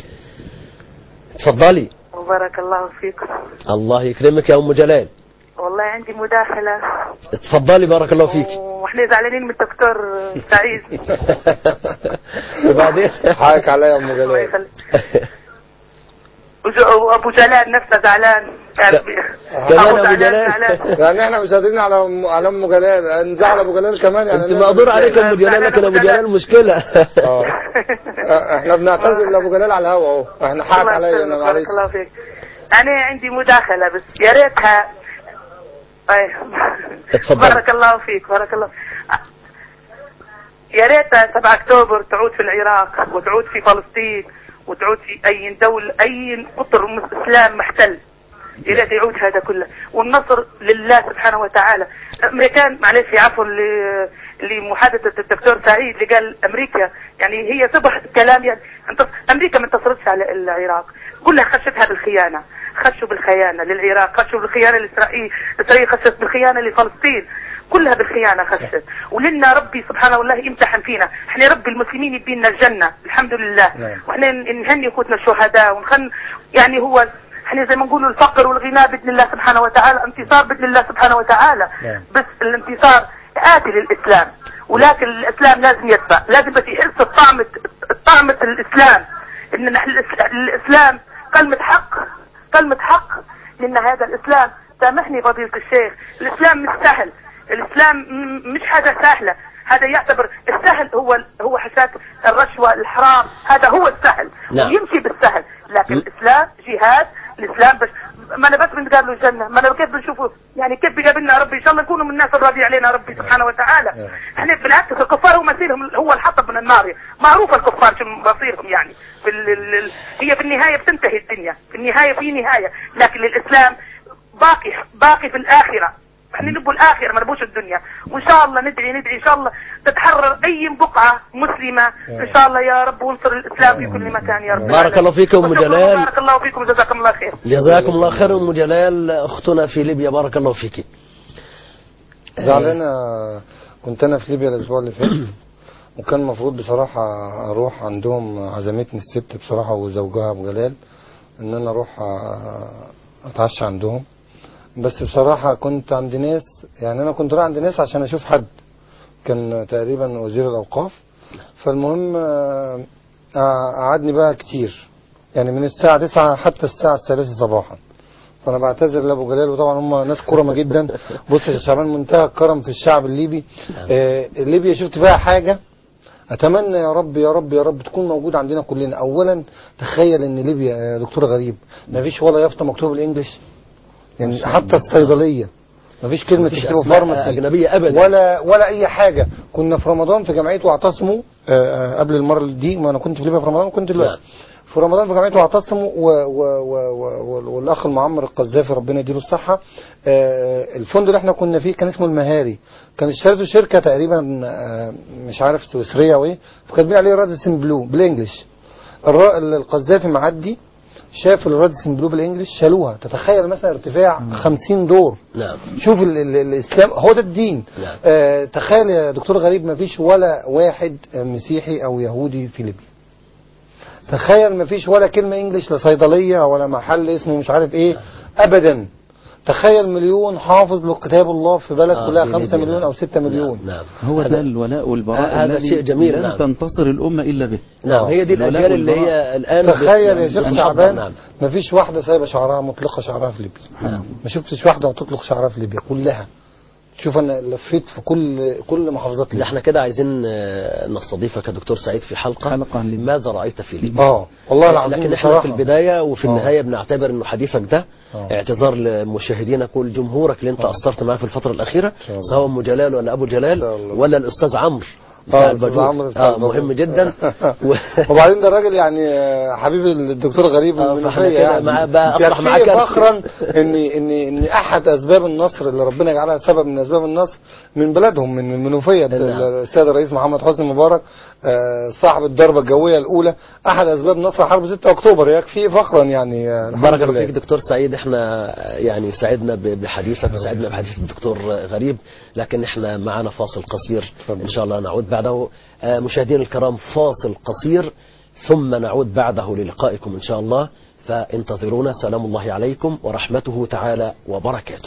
اتفضلي وبارك الله فيكم الله يكرمك يا أم جلال والله عندي مداخلة اتفضلي بارك الله فيك واحنا زعلانين من الدكتور سعيد وبعدين حقك عليا يا ام الله جلال يخليك وج- وابو جلال نفسه زعلان يعني كمان أبو زعلان- جلال. زعلان. يعني احنا مش قادرين على أم- على ام جلال نزعل ابو جلال كمان يعني انت نعمل مقدور إزاي؟ عليك يا ابو جلال لكن ابو جلال مشكله اه احنا بنعتذر لابو جلال على الهوا اهو احنا حقك الله عليا يسلمك، انا بارك معلش الله فيك انا عندي مداخلة بس يا ريتها أي. اتفضل. بارك الله فيك بارك الله يا ريت 7 اكتوبر تعود في العراق وتعود في فلسطين وتعود في اي دولة اي قطر مس- اسلام محتل يا ريت يعود هذا كله والنصر لله سبحانه وتعالى الامريكان معلش عفوا ل- لمحادثة الدكتور سعيد اللي قال امريكا يعني هي صبح كلام يعني انت- امريكا ما انتصرتش على العراق كلها خشتها بالخيانة خشوا بالخيانة للعراق خشوا بالخيانة لإسرائيل إسرائيل خشت بالخيانة لفلسطين كلها بالخيانة خشت ولنا ربي سبحانه والله يمتحن فينا احنا ربي المسلمين يبينا الجنة الحمد لله نعم. واحنا نهني اخوتنا الشهداء ونخن يعني هو احنا زي ما نقولوا الفقر والغنى باذن الله سبحانه وتعالى انتصار باذن الله سبحانه وتعالى نعم. بس الانتصار آتي للإسلام ولكن الإسلام لازم يدفع لازم بس يحس بطعمة طعمة الإسلام إن نحن الإس- الإسلام كلمة حق كلمة حق لأن هذا الإسلام سامحني فضيلة الشيخ الإسلام مش سهل الإسلام م- مش حاجة سهلة هذا يعتبر السهل هو هو حساب الرشوة الحرام هذا هو السهل نعم. ويمشي بالسهل لكن الإسلام جهاد الإسلام بس ما أنا بس بنقابله الجنة ما أنا كيف بنشوفه يعني كيف بيقابلنا ربي إن شاء الله نكونوا من الناس الراضي علينا ربي سبحانه وتعالى نعم. احنا بالعكس الكفار هو مسيرهم هو الحطب من النار معروف الكفار شو مصيرهم يعني في ال ال ال هي في النهاية بتنتهي الدنيا في النهاية في نهاية لكن للإسلام باقي باقي في الآخرة احنا نبوا الآخرة ما نبوش الدنيا وإن شاء الله ندعي ندعي إن شاء الله تتحرر أي بقعة مسلمة إن شاء الله يا رب وانصر الإسلام في كل مكان يا رب بارك الله فيك يا أم وشكراً جلال. بارك الله فيكم وجزاكم الله خير جزاكم الله خير ام جلال اختنا في ليبيا بارك الله فيك زعلان كنت انا في ليبيا الاسبوع اللي فات وكان المفروض بصراحة اروح عندهم عزمتني الست بصراحة وزوجها ابو جلال ان انا اروح اتعشى عندهم بس بصراحة كنت عند ناس يعني انا كنت رايح عند ناس عشان اشوف حد كان تقريبا وزير الاوقاف فالمهم آه، آه، قعدني بقى كتير يعني من الساعة 9 حتى الساعة الثالثة صباحا فانا بعتذر لابو جلال وطبعا هم ناس كرمه جدا بص يا شيخ شعبان منتهى الكرم في الشعب الليبي آه ليبيا شفت فيها حاجه اتمنى يا رب يا رب يا رب تكون موجوده عندنا كلنا اولا تخيل ان ليبيا يا دكتور غريب ما فيش ولا يافطه مكتوب بالانجلش يعني حتى الصيدليه ما فيش كلمه مفيش تكتبها أسماء فارماسي أجنبية أبدا. ولا ولا اي حاجه كنا في رمضان في جمعيه واعتصموا آه، آه، قبل المره دي ما انا كنت في ليبيا في رمضان كنت دلوقتي نعم. في رمضان في جمعيه واعتصموا و و و و و والاخ المعمر القذافي ربنا يديله الصحه آه، الفندق اللي احنا كنا فيه كان اسمه المهاري كان اشترته شركه تقريبا آه، مش عارف سويسريه او ايه فكاتبين عليه راديسن بلو بالانجلش الر- القذافي معدي شاف الراديسن بلو بالانجلش شالوها تتخيل مثلا ارتفاع 50 دور نعم شوف ال ال الاسلام هو ده الدين نعم. آه تخيل يا دكتور غريب ما فيش ولا واحد آه، مسيحي او يهودي في ليبيا تخيل ما فيش ولا كلمة انجليش لا صيدلية ولا محل اسمه مش عارف ايه ابدا تخيل مليون حافظ لكتاب الله في بلد آه، كلها في خمسة ليبيا، مليون نعم. او ستة مليون نعم, نعم. هو هذا- ده الولاء والبراء هذا الذي شيء جميل، لن نعم. تنتصر الأمة إلا به نعم هي دي الولاء الأجيال اللي والبراء. هي الآن تخيل يا بت- شيخ بتحضر، شعبان نعم ما فيش واحدة سايبة شعرها مطلقة شعرها في ليبيا ما شفتش واحدة تطلق شعرها في ليبيا كلها شوف انا لفيت في كل كل محافظات ده ليبيا احنا كده عايزين آه، نستضيفك يا دكتور سعيد في حلقة حلقة عن ليبيا. ماذا رأيت في ليبيا اه والله العظيم لكن احنا بصراحة. في البداية وفي آه. النهاية بنعتبر انه حديثك ده آه. اعتذار لمشاهدينك ولجمهورك اللي انت قصرت معاه في الفترة الأخيرة شاء الله. سواء ام جلال ولا ابو إن شاء جلال الله. ولا الاستاذ عمرو بتاع آه، أستاذ الباجور عمرو بتاع اه الباجور. مهم جدا و... وبعدين ده راجل يعني آه، حبيب الدكتور غريب آه، من فاحنا كده مع- بقى أصبح معاه يكفيه كارت. فخرا ان ان ان احد اسباب النصر اللي ربنا يجعلها سبب من اسباب النصر من بلدهم من المنوفيه نعم. السيد الرئيس محمد حسني مبارك آه، صاحب الضربه الجويه الاولى احد اسباب نصر حرب 6 اكتوبر يكفيه فخرا يعني آه، الحمد بارك الله لله. فيك دكتور سعيد احنا يعني سعدنا ب- بحديثك وسعدنا بحديث الدكتور غريب لكن احنا معنا فاصل قصير اتفضل. ان شاء الله نعود بعده آه، مشاهدينا الكرام فاصل قصير ثم نعود بعده للقائكم ان شاء الله فانتظرونا سلام الله عليكم ورحمته تعالى وبركاته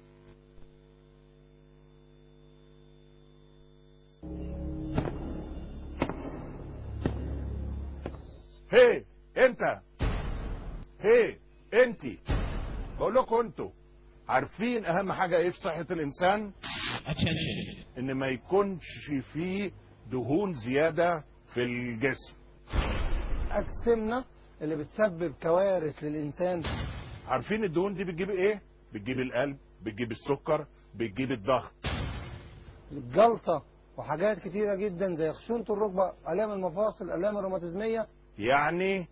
هي انت هي انتي بقول لكم انتوا عارفين اهم حاجه ايه في صحه الانسان ان ما يكونش فيه دهون زياده في الجسم السمنه اللي بتسبب كوارث للانسان عارفين الدهون دي بتجيب ايه بتجيب القلب بتجيب السكر بتجيب الضغط الجلطه وحاجات كتيره جدا زي خشونه الركبه الام المفاصل الام الروماتيزميه يعني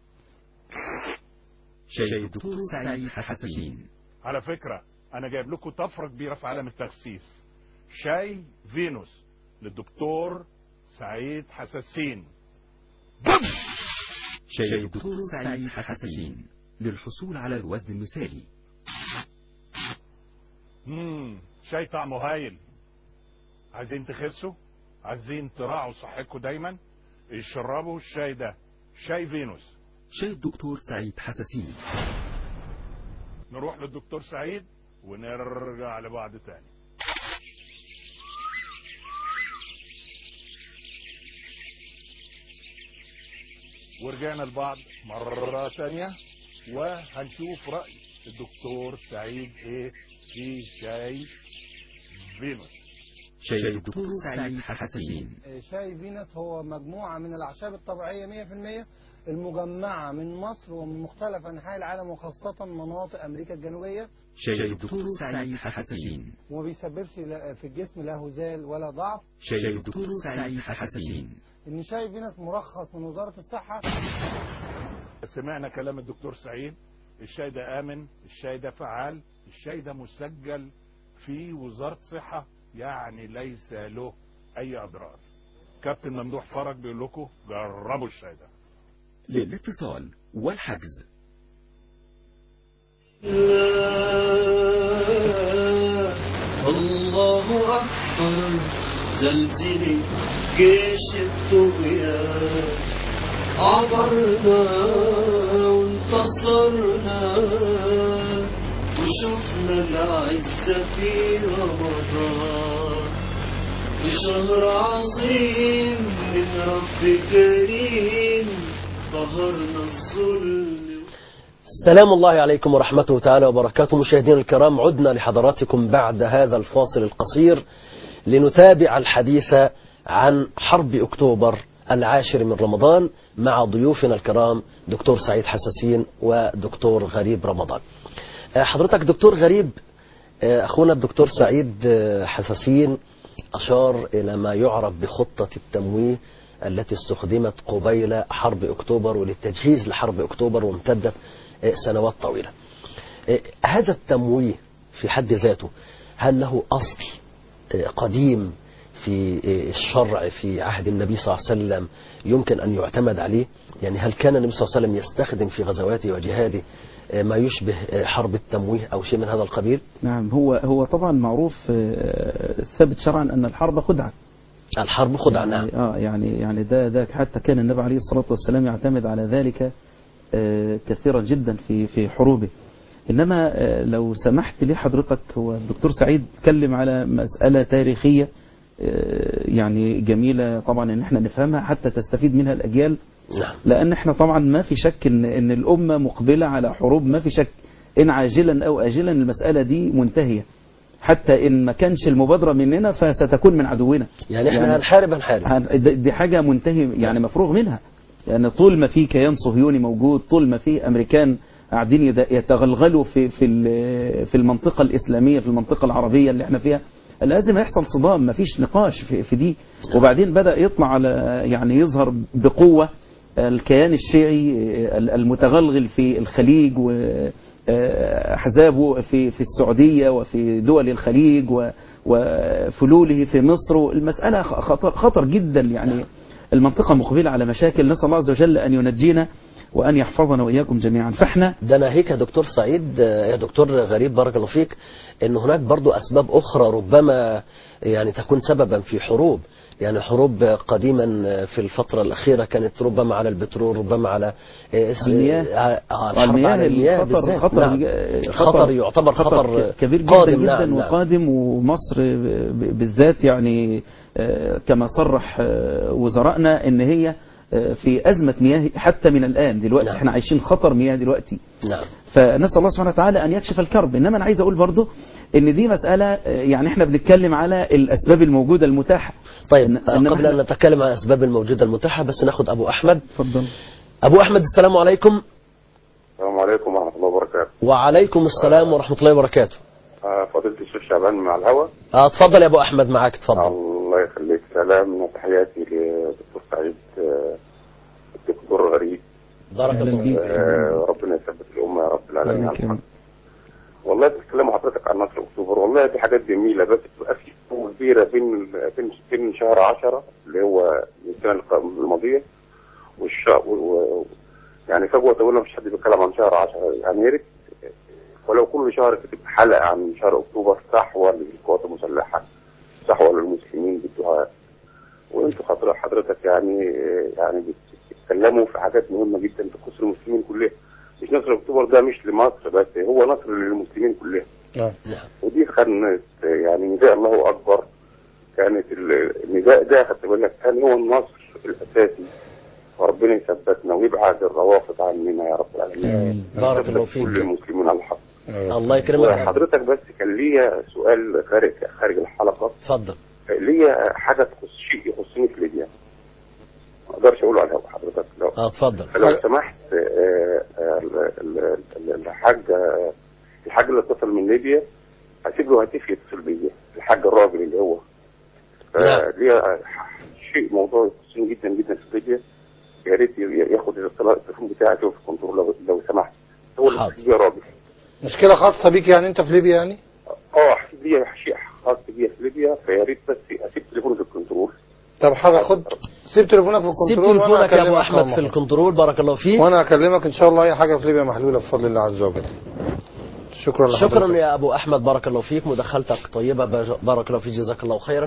شيخ الدكتور سعيد حسين على فكره انا جايب لكم طفره كبيره في عالم التخسيس شاي فينوس للدكتور سعيد حساسين شيخ الدكتور سعيد حسين للحصول على الوزن المثالي مم. شاي طعمه هايل عايزين تخسوا عايزين تراعوا صحتكم دايما اشربوا الشاي ده شاي فينوس شيخ الدكتور سعيد حسين نروح للدكتور سعيد ونرجع لبعض تاني ورجعنا لبعض مرة تانية وهنشوف رأي الدكتور سعيد ايه في شاي فينوس شيخ الدكتور سعيد حسين شاي فينوس هو مجموعة من الأعشاب الطبيعية 100% المجمعة من مصر ومن مختلف أنحاء العالم وخاصة مناطق أمريكا الجنوبية شيخ الدكتور سعيد حسين وما بيسببش لا- في الجسم لا هزال ولا ضعف شيخ الدكتور سعيد حسين إن شاي فينوس مرخص من وزارة الصحة سمعنا كلام الدكتور سعيد الشاي ده آمن الشاي ده فعال الشاي ده مسجل في وزارة صحة يعني ليس له أي أضرار كابتن ممدوح فرج بيقول لكم جربوا الشاي ده للاتصال والحجز الله أكبر زلزلي جيش الطغيان عبرنا وانتصرنا وشفنا العزة في رمضان في شهر عظيم من رب كريم قهرنا الظلم سلام الله عليكم ورحمته تعالى وبركاته مشاهدينا الكرام عدنا لحضراتكم بعد هذا الفاصل القصير لنتابع الحديث عن حرب أكتوبر العاشر من رمضان مع ضيوفنا الكرام دكتور سعيد حساسين ودكتور غريب رمضان آه، حضرتك دكتور غريب آه، أخونا الدكتور سعيد آه، حساسين أشار إلى ما يعرف بخطة التمويه التي استخدمت قبيل حرب أكتوبر وللتجهيز لحرب أكتوبر وامتدت آه، سنوات طويلة آه، هذا التمويه في حد ذاته هل له أصل آه، قديم في آه، الشرع في عهد النبي صلى الله عليه وسلم يمكن أن يعتمد عليه يعني هل كان النبي صلى الله عليه وسلم يستخدم في غزواته وجهاده آه، ما يشبه آه، حرب التمويه أو شيء من هذا القبيل نعم هو هو طبعا معروف آه، ثابت شرعا ان الحرب خدعه الحرب خدعة نعم يعني اه يعني يعني ده ده حتى كان النبي عليه الصلاه والسلام يعتمد على ذلك آه، كثيرا جدا في في حروبه انما آه، لو سمحت لي حضرتك هو الدكتور سعيد اتكلم على مساله تاريخيه آه، يعني جميله طبعا ان احنا نفهمها حتى تستفيد منها الاجيال نعم لان احنا طبعا ما في شك ان ان الامه مقبله على حروب ما في شك ان عاجلا او اجلا المساله دي منتهيه حتى ان ما كانش المبادره مننا فستكون من عدونا يعني احنا هنحارب هنحارب هن- دي دي حاجه منتهي يعني مفروغ منها يعني طول ما في كيان صهيوني موجود طول ما في امريكان قاعدين يد- يتغلغلوا في في ال- في المنطقه الاسلاميه في المنطقه العربيه اللي احنا فيها لازم يحصل صدام مفيش نقاش في, في دي وبعدين بدأ يطلع على يعني يظهر بقوة الكيان الشيعي المتغلغل في الخليج وأحزابه في في السعودية وفي دول الخليج و- وفلوله في مصر المسألة خطر, خطر جدا يعني المنطقة مقبلة على مشاكل نسأل الله عز وجل أن ينجينا وأن يحفظنا وإياكم جميعا فاحنا ده ناهيك يا دكتور سعيد آه، يا دكتور غريب بارك الله فيك ان هناك برضو اسباب اخرى ربما يعني تكون سببا في حروب يعني حروب قديما في الفترة الأخيرة كانت ربما على البترول ربما على آه، س- المياه. آه، آه، الحرب المياه على المياه الخطر بالذات. خطر نعم. خطر يعتبر خطر ك- كبير جدا قادم جدا نعم نعم. وقادم ومصر ب- بالذات يعني آه، كما صرح آه، وزرائنا ان هي آه، في أزمة مياه حتى من الآن دلوقتي نعم. احنا عايشين خطر مياه دلوقتي نعم فنسأل الله سبحانه وتعالى أن يكشف الكرب إنما أنا عايز أقول برضو إن دي مسألة آه، يعني احنا بنتكلم على الأسباب الموجودة المتاحة طيب إن- آه، إنما قبل إحنا- أن نتكلم عن الأسباب الموجودة المتاحة بس ناخد أبو أحمد اتفضل أبو أحمد السلام عليكم السلام عليكم ورحمة الله وبركاته وعليكم السلام ورحمة الله وبركاته آه، فضيلة الشيخ شعبان مع الهوى آه، اتفضل يا أبو أحمد معاك اتفضل الله يخليك سلام وتحياتي لدكتور سعيد آه، الدكتور غريب بارك أهلا الله بيك. فيك آه، ربنا يثبت الأمة يا رب العالمين الله على الحق. يكرمك. والله بتتكلموا حضرتك عن نصر أكتوبر والله دي حاجات جميلة بس بتبقى في فروق كبيرة بين بين بين شهر 10 اللي هو السنة الق- الماضية والشهر و... يعني فجوة طويلة مش حد بيتكلم عن شهر 10 يعني يا ريت ولو كل شهر تبقى حلقة عن شهر أكتوبر صحوة للقوات المسلحة صحوة للمسلمين بالدعاء وانتوا حضر- حضرتك يعني يعني بتتكلموا في حاجات مهمة جدا تخص المسلمين كلها مش نصر أكتوبر ده مش لمصر بس هو نصر للمسلمين كلهم نعم. نعم ودي كانت يعني نداء الله أكبر كانت ال- النداء ده خدت بالك كان هو النصر الأساسي وربنا يثبتنا ويبعد الروافض عننا يا رب العالمين بارك الله يثبت فيك. كل المسلمين على الحق الله يكرمك وحضرتك بس كان ليا سؤال خارج خارج الحلقة اتفضل ليا حاجة تخص شيء يخصني في ليبيا ما اقدرش اقوله على الهواء حضرتك لو اه اتفضل فلو سمحت آه، آه، ال- ال- ال- الحاج آه، الحاج اللي اتصل من ليبيا هسيب له هاتف يتصل بيا الحاج الراجل اللي هو نعم. ليا شيء موضوع يخصني جدا جدا في ليبيا يا ريت ي- ياخد الاتصال- التليفون بتاعي في الكنترول لو, لو سمحت هو اللي حاضر. اتصل بيا راجل مشكلة خاصة بيك يعني انت في ليبيا يعني اه ليا شيء خاص بيا في ليبيا فيا ريت بس اسيب تليفوني في الكنترول طب حاضر خد سيب تليفونك في سيب الكنترول وانا تليفونك يا ابو اكلمك احمد أول في ما الكنترول بارك الله فيك وانا اكلمك ان شاء الله اي حاجة في ليبيا محلولة بفضل الله عز وجل شكرا لحضرتك شكرا يا ابو احمد بارك الله فيك مداخلتك طيبه بج- بارك الله فيك جزاك الله خيرا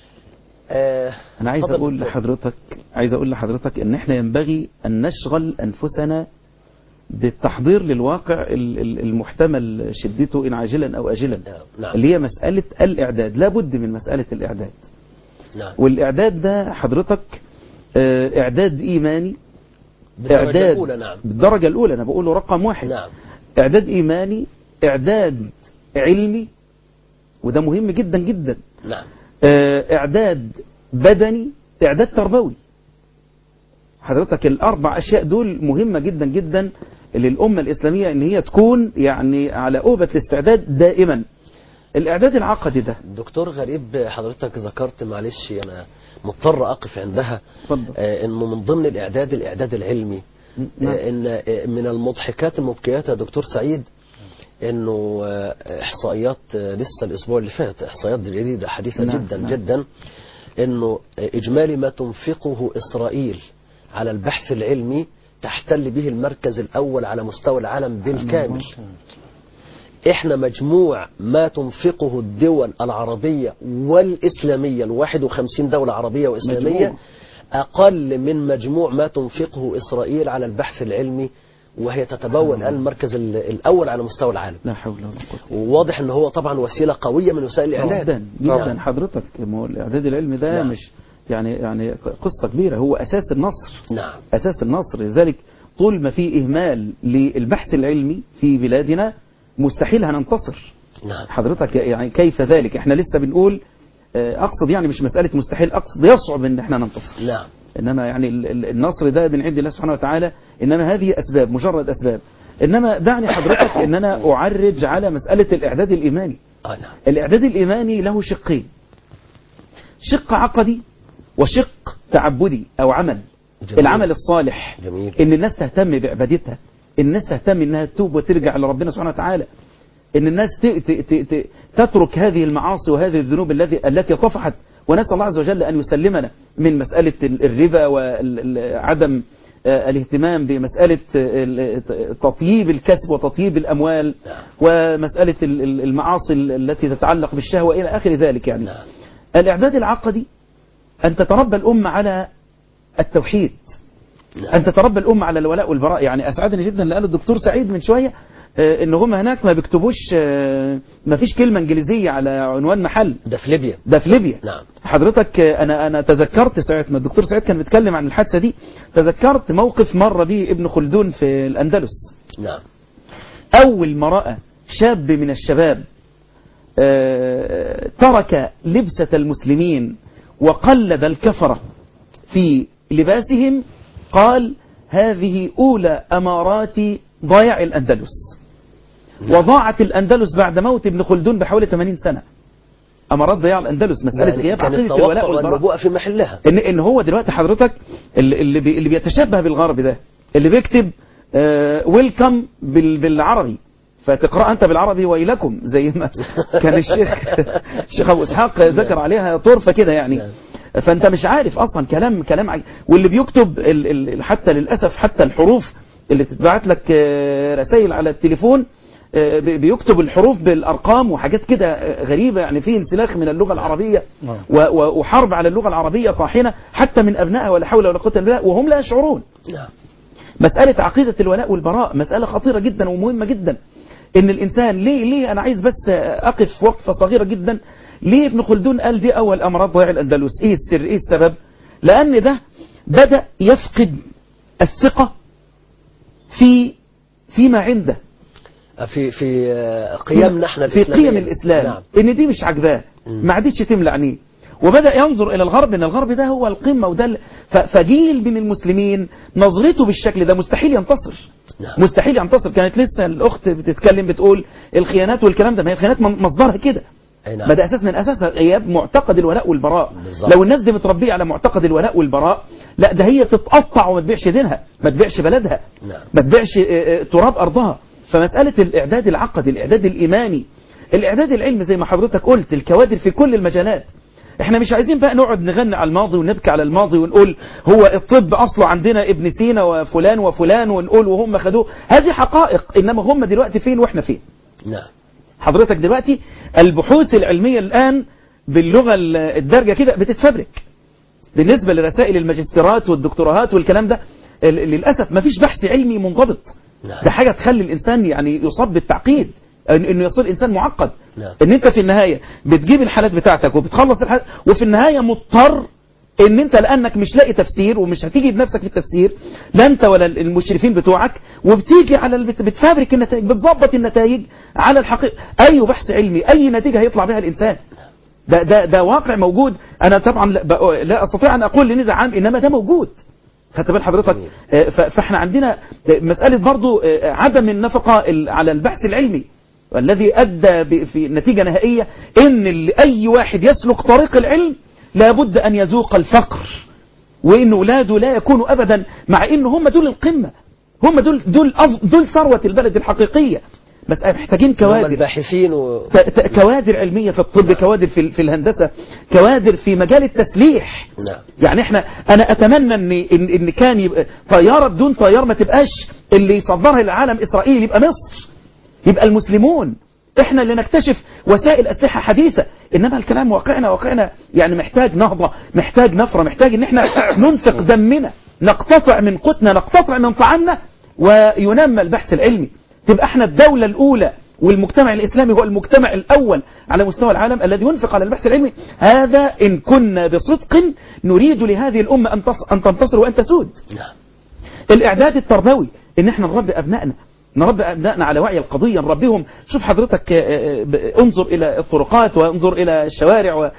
آه، أنا عايز اتفضل أقول دكتور. لحضرتك عايز أقول لحضرتك إن إحنا ينبغي أن نشغل أنفسنا بالتحضير للواقع ال- ال- المحتمل شدته إن عاجلا أو آجلا آه، نعم اللي هي مسألة الإعداد لابد من مسألة الإعداد نعم والإعداد ده حضرتك آه، إعداد إيماني بالدرجه إعداد الاولى نعم بالدرجة الأولى أنا بقوله رقم واحد نعم إعداد إيماني إعداد علمي وده مهم جدا جدا نعم آه، إعداد بدني إعداد تربوي حضرتك الأربع أشياء دول مهمة جدا جدا للأمة الإسلامية إن هي تكون يعني على أوبة الاستعداد دائما الإعداد العقدي ده دكتور غريب حضرتك ذكرت معلش انا مضطر اقف عندها اتفضل آه، انه من ضمن الاعداد الاعداد العلمي نعم. آه، ان آه، من المضحكات المبكيات يا دكتور سعيد انه آه، احصائيات آه، لسه الاسبوع اللي فات احصائيات جديده حديثه نعم، جدا نعم. جدا انه آه، اجمالي ما تنفقه اسرائيل على البحث العلمي تحتل به المركز الاول على مستوى العالم بالكامل احنا مجموع ما تنفقه الدول العربية والإسلامية ال 51 دولة عربية وإسلامية مجموع. أقل من مجموع ما تنفقه إسرائيل على البحث العلمي وهي تتبول الآن المركز ال- الأول على مستوى العالم لا حول ولا قوة وواضح ان هو طبعا وسيلة قوية من وسائل الإعلام جدا طبعاً. جدا حضرتك ما هو الإعداد العلمي ده نعم. مش يعني يعني قصة كبيرة هو أساس النصر نعم أساس النصر لذلك طول ما في إهمال للبحث العلمي في بلادنا مستحيل هننتصر نعم حضرتك يعني كيف ذلك احنا لسه بنقول آه، أقصد يعني مش مسألة مستحيل أقصد يصعب إن احنا ننتصر نعم إنما يعني ال- ال- النصر ده من عند الله سبحانه وتعالى إنما هذه أسباب مجرد أسباب إنما دعني حضرتك إن أنا أعرج على مسألة الإعداد الإيماني آه نعم الإعداد الإيماني له شقين شق عقدي وشق تعبدي أو عمل جميل. العمل الصالح جميل ان الناس تهتم بعبادتها الناس تهتم انها تتوب وترجع لربنا سبحانه وتعالى ان الناس ت- ت- ت- ت- تترك هذه المعاصي وهذه الذنوب التي التي طفحت ونسال الله عز وجل ان يسلمنا من مساله ال- الربا وعدم الاهتمام بمساله ال- تطييب الكسب وتطييب الاموال ومساله ال- ال- المعاصي التي تتعلق بالشهوه الى اخر ذلك يعني نعم. الاعداد العقدي ان تتربى الامه على التوحيد أن تتربى الأمة على الولاء والبراء يعني أسعدني جدا اللي قاله الدكتور سعيد من شوية آه، إن هم هناك ما بيكتبوش آه، ما فيش كلمة إنجليزية على عنوان محل ده في ليبيا ده في ليبيا نعم حضرتك آه، أنا أنا تذكرت ساعة ما الدكتور سعيد كان بيتكلم عن الحادثة دي تذكرت موقف مر به ابن خلدون في الأندلس نعم أول ما رأى شاب من الشباب آه، ترك لبسة المسلمين وقلد الكفرة في لباسهم قال هذه أولى أمارات ضياع الأندلس وضاعت الأندلس بعد موت ابن خلدون بحوالي 80 سنة أمارات ضياع الأندلس مسألة يعني غياب كان عقيدة التوقع الولاء والبراء والنبوءة في محلها ان ان هو دلوقتي حضرتك اللي اللي, بي اللي بيتشبه بالغرب ده اللي بيكتب ويلكم بالعربي فتقرا انت بالعربي ويلكم زي ما كان الشيخ الشيخ ابو اسحاق ذكر عليها طرفه كده يعني فانت مش عارف اصلا كلام كلام عج... واللي بيكتب ال ال حتى للاسف حتى الحروف اللي بتتبعت لك رسائل على التليفون آه، بي- بيكتب الحروف بالارقام وحاجات كده آه، غريبه يعني في انسلاخ من اللغه العربيه و- و- وحرب على اللغه العربيه طاحنه حتى من ابنائها ولا حول ولا قوه الا بالله وهم لا يشعرون نعم مسألة عقيدة الولاء والبراء مسألة خطيرة جدا ومهمة جدا إن الإنسان ليه ليه أنا عايز بس أقف وقفة صغيرة جدا ليه ابن خلدون قال دي أول أمراض ضياع الأندلس إيه السر إيه السبب لأن ده بدأ يفقد الثقة في فيما عنده في في آه، قيمنا احنا في الإسلامية. قيم الإسلام نعم إن دي مش عاجباه ما عادتش تملى عينيه وبدأ ينظر إلى الغرب إن الغرب ده هو القمة وده ال- ف- فجيل من المسلمين نظرته بالشكل ده مستحيل ينتصر نعم. مستحيل ينتصر كانت لسه الأخت بتتكلم بتقول الخيانات والكلام ده ما هي الخيانات من- مصدرها كده أي نعم ما ده أساس من أساسها غياب معتقد الولاء والبراء بالظبط. لو الناس دي متربية على معتقد الولاء والبراء لا ده هي تتقطع وما تبيعش دينها ما تبيعش بلدها نعم ما تبيعش آه، آه، تراب أرضها فمسألة الإعداد العقدي الإعداد الإيماني الإعداد العلمي زي ما حضرتك قلت الكوادر في كل المجالات احنا مش عايزين بقى نقعد نغني على الماضي ونبكي على الماضي ونقول هو الطب اصله عندنا ابن سينا وفلان وفلان ونقول وهم خدوه هذه حقائق انما هم دلوقتي فين واحنا فين نعم حضرتك دلوقتي البحوث العلمية الآن باللغة ال- الدارجة كده بتتفبرك بالنسبة لرسائل الماجستيرات والدكتوراهات والكلام ده ال- للأسف ما فيش بحث علمي منضبط نعم. ده حاجة تخلي الإنسان يعني يصاب بالتعقيد إن- انه يصير انسان معقد نعم. ان انت في النهاية بتجيب الحالات بتاعتك وبتخلص الحالات وفي النهاية مضطر ان انت لانك مش لاقي تفسير ومش هتيجي بنفسك في التفسير لا انت ولا المشرفين بتوعك وبتيجي على البت... بتفابرك النتائج بتظبط النتائج على الحقيقة اي بحث علمي اي نتيجة هيطلع بها الانسان ده ده ده واقع موجود انا طبعا لا, بق- لا استطيع ان اقول ان ده عام انما ده موجود خدت بال حضرتك آه، ف- فاحنا عندنا آه، مسألة برضو آه، عدم النفقة ال- على البحث العلمي والذي أدى ب- في نتيجة نهائية إن ال- أي واحد يسلك طريق العلم لابد أن يذوق الفقر وإن أولاده لا يكونوا أبدا مع إن هم دول القمة هم دول دول أف- دول ثروة البلد الحقيقية بس محتاجين هم كوادر الباحثين و... ت- ت- كوادر علمية في الطب كوادر في, ال- في الهندسة كوادر في مجال التسليح نعم يعني احنا انا اتمنى ان ان, إن كان يبقى طياره بدون طيار ما تبقاش اللي يصدرها للعالم اسرائيل يبقى مصر يبقى المسلمون احنا اللي نكتشف وسائل اسلحه حديثه انما الكلام واقعنا واقعنا يعني محتاج نهضه محتاج نفره محتاج ان احنا ننفق دمنا نقتطع من قوتنا نقتطع من طعامنا وينمى البحث العلمي تبقى احنا الدوله الاولى والمجتمع الإسلامي هو المجتمع الأول على مستوى العالم الذي ينفق على البحث العلمي هذا إن كنا بصدق نريد لهذه الأمة أن تص- أن تنتصر وأن تسود نعم الإعداد التربوي إن احنا نربي أبنائنا نربي أبنائنا على وعي القضية نربيهم شوف حضرتك آه، آه، ب- انظر إلى الطرقات وانظر إلى الشوارع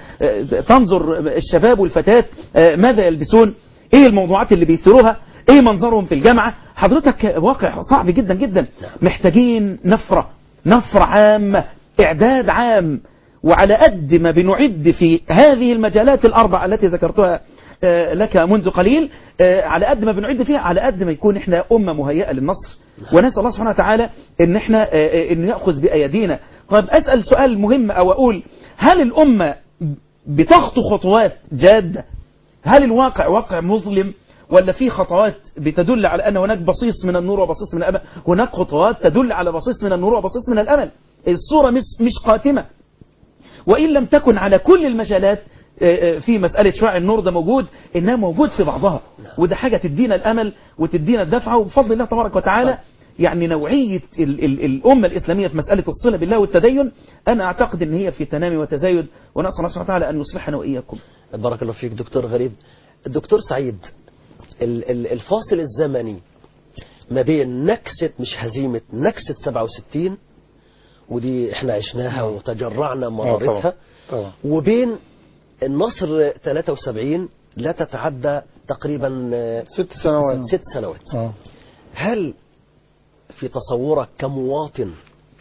وتنظر الشباب والفتاة آه، ماذا يلبسون إيه الموضوعات اللي بيثيروها إيه منظرهم في الجامعة حضرتك واقع صعب جدا جدا محتاجين نفرة نفرة عامة إعداد عام وعلى قد ما بنعد في هذه المجالات الأربع التي ذكرتها آه، لك منذ قليل آه، على قد ما بنعد فيها على قد ما يكون احنا أمة مهيئة للنصر ونسأل الله سبحانه وتعالى ان احنا آه، آه، ان يأخذ بأيدينا طيب أسأل سؤال مهم أو أقول هل الأمة بتخطو خطوات جادة هل الواقع واقع مظلم ولا في خطوات بتدل على أن هناك بصيص من النور وبصيص من الأمل هناك خطوات تدل على بصيص من النور وبصيص من الأمل الصورة مش, مش قاتمة وإن لم تكن على كل المجالات آه، آه، في مسألة شعاع النور ده موجود إنها موجود في بعضها وده حاجة تدينا الأمل وتدينا الدفعة وبفضل الله تبارك وتعالى يعني نوعية ال ال الأمة الإسلامية في مسألة الصلة بالله والتدين أنا أعتقد أن هي في تنامي وتزايد ونسأل الله سبحانه وتعالى أن يصلحنا وإياكم بارك الله فيك دكتور غريب الدكتور سعيد ال- ال- الفاصل الزمني ما بين نكسة مش هزيمة نكسة 67 ودي احنا عشناها وتجرعنا مرارتها طبعا وبين النصر 73 لا تتعدى تقريبا آه، ست سنوات ست سنوات اه هل في تصورك كمواطن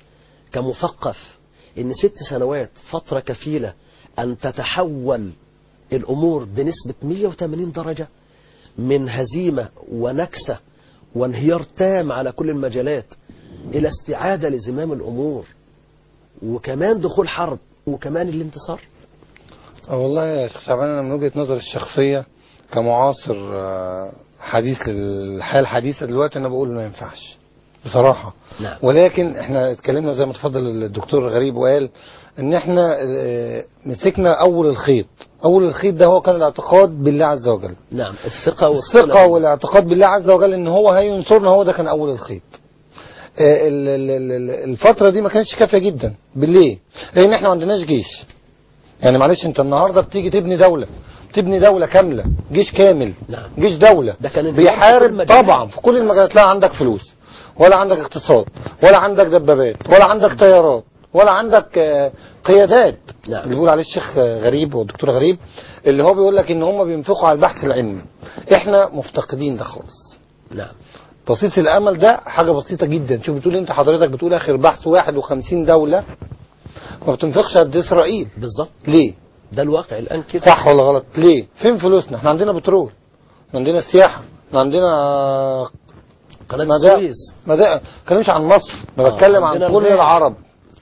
كمثقف ان ست سنوات فترة كفيلة ان تتحول الامور بنسبة 180 درجة من هزيمة ونكسة وانهيار تام على كل المجالات الى استعادة لزمام الامور وكمان دخول حرب وكمان الانتصار آه والله يا شيخ شعبان انا من وجهه نظري الشخصيه كمعاصر آه، حديث للحياه الحديثه دلوقتي انا بقول ما ينفعش بصراحه نعم ولكن احنا اتكلمنا زي ما تفضل الدكتور غريب وقال ان احنا آه، مسكنا اول الخيط اول الخيط ده هو كان الاعتقاد بالله عز وجل نعم الثقة والصلة الثقة والاعتقاد بالله عز وجل ان هو هينصرنا هو ده كان اول الخيط آه، ال- ال- ال- ال- الفترة دي ما كانتش كافية جدا بالليه لان احنا ما عندناش جيش يعني معلش انت النهاردة بتيجي تبني دولة تبني دولة كاملة جيش كامل نعم. جيش دولة ده كان انهيار في كل بيحارب المجالات. طبعا في كل المجالات لا عندك فلوس ولا عندك اقتصاد ولا عندك دبابات ولا عندك طيارات ولا عندك آه، قيادات نعم. اللي بيقول عليه الشيخ آه، غريب والدكتور غريب اللي هو بيقول لك ان هم بينفقوا على البحث العلمي احنا مفتقدين ده خالص نعم بسيط الامل ده حاجه بسيطه جدا شوف بتقول انت حضرتك بتقول اخر بحث 51 دوله ما بتنفقش قد اسرائيل بالظبط ليه ده الواقع الآن كده صح ولا غلط ليه فين فلوسنا احنا عندنا بترول احنا عندنا سياحه احنا عندنا قناة مدى- السويس مدى ما بتكلمش عن مصر انا آه، بتكلم عن عندنا كل الغاز. العرب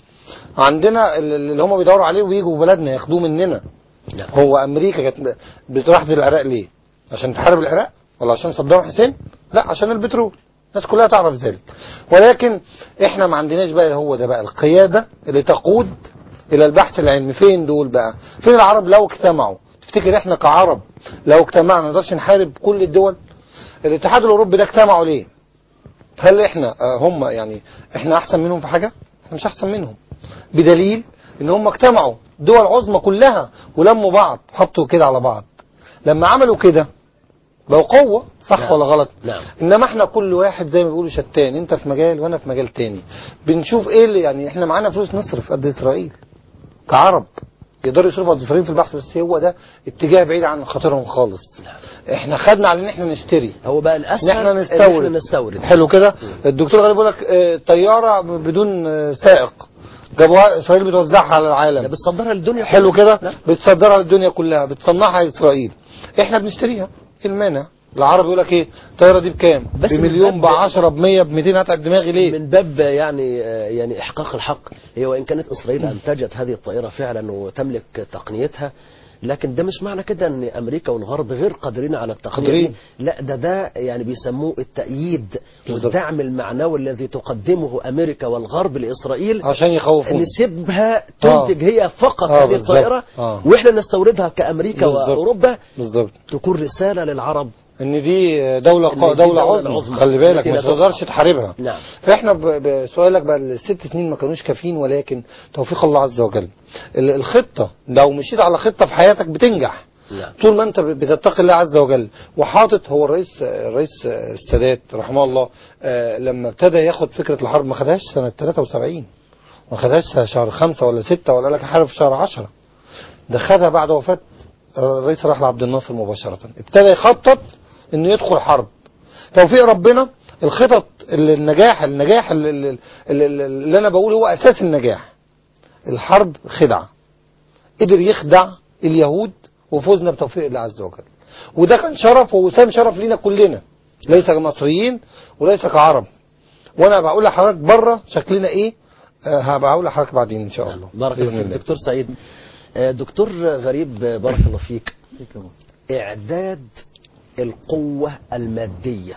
عندنا ال- اللي هم بيدوروا عليه ويجوا بلدنا ياخدوه مننا نعم هو امريكا كانت بتروح العراق ليه عشان تحارب العراق ولا عشان صدام حسين لا عشان البترول الناس كلها تعرف ذلك ولكن احنا ما عندناش بقى هو ده بقى القيادة اللي تقود الى البحث العلمي فين دول بقى فين العرب لو اجتمعوا تفتكر احنا كعرب لو اجتمعنا ما نقدرش نحارب كل الدول الاتحاد الاوروبي ده اجتمعوا ليه هل احنا آه، هم يعني احنا احسن منهم في حاجة احنا مش احسن منهم بدليل ان هم اجتمعوا دول عظمى كلها ولموا بعض حطوا كده على بعض لما عملوا كده بقوا قوة صح نعم. ولا غلط نعم انما احنا كل واحد زي ما بيقولوا شتان انت في مجال وانا في مجال تاني بنشوف ايه اللي يعني احنا معانا فلوس نصرف قد اسرائيل كعرب يقدروا يصرفوا قد اسرائيل في البحث بس هو ده اتجاه بعيد عن خاطرهم خالص احنا خدنا على ان احنا نشتري هو بقى ان الأسهل احنا إن نستورد احنا نستورد حلو كده الدكتور غالي بيقول لك اه، طياره بدون اه، سائق جابوها اسرائيل بتوزعها على ده العالم بتصدرها للدنيا حلو كلها. كده بتصدرها للدنيا كلها بتصنعها اسرائيل احنا بنشتريها ايه المانع العرب يقول لك ايه الطياره دي بكام بس بمليون من ب 10 ب 100 ب 200 هتعب دماغي ليه من باب يعني آه، يعني احقاق الحق هي وان كانت اسرائيل انتجت هذه الطائره فعلا وتملك تقنيتها لكن ده مش معنى كده ان امريكا والغرب غير قادرين على التقنيه قادرين. دي لا ده ده يعني بيسموه التأييد بالظبط. والدعم المعنوي الذي تقدمه امريكا والغرب لاسرائيل عشان يخوفونا نسيبها تنتج هي فقط آه، هذه بالظبط. الطائره آه. واحنا نستوردها كامريكا بالظبط. واوروبا بالظبط تكون رساله للعرب ان دي دولة إن قا... دي دولة دولة عظمى عظمى خلي بالك التي ما لا تقدرش تقهر. تحاربها نعم فاحنا ب... بسؤالك بقى الست سنين ما كانوش كافيين ولكن توفيق الله عز وجل ال- الخطة لو مشيت على خطة في حياتك بتنجح نعم طول ما انت بتتقي الله عز وجل وحاطط هو الرئيس الرئيس السادات رحمه الله آه، لما ابتدى ياخد فكرة الحرب ما خدهاش سنة 73 ما خدهاش شهر خمسة ولا ستة ولا قال لك حارب في شهر 10 ده خدها بعد وفاة الرئيس راح لعبد الناصر مباشرة ابتدى يخطط انه يدخل حرب توفيق ربنا الخطط اللي النجاح النجاح اللي, اللي, اللي, اللي انا بقول هو اساس النجاح الحرب خدعة قدر يخدع اليهود وفوزنا بتوفيق الله عز وجل وده كان شرف ووسام شرف لينا كلنا ليس كمصريين وليس كعرب وانا بقول لحضرتك بره شكلنا ايه آه، هبقى اقول لحضرتك بعدين ان شاء الله بارك الله بإذن فيك دكتور سعيد آه، دكتور غريب آه، بارك الله فيك إعداد القوة المادية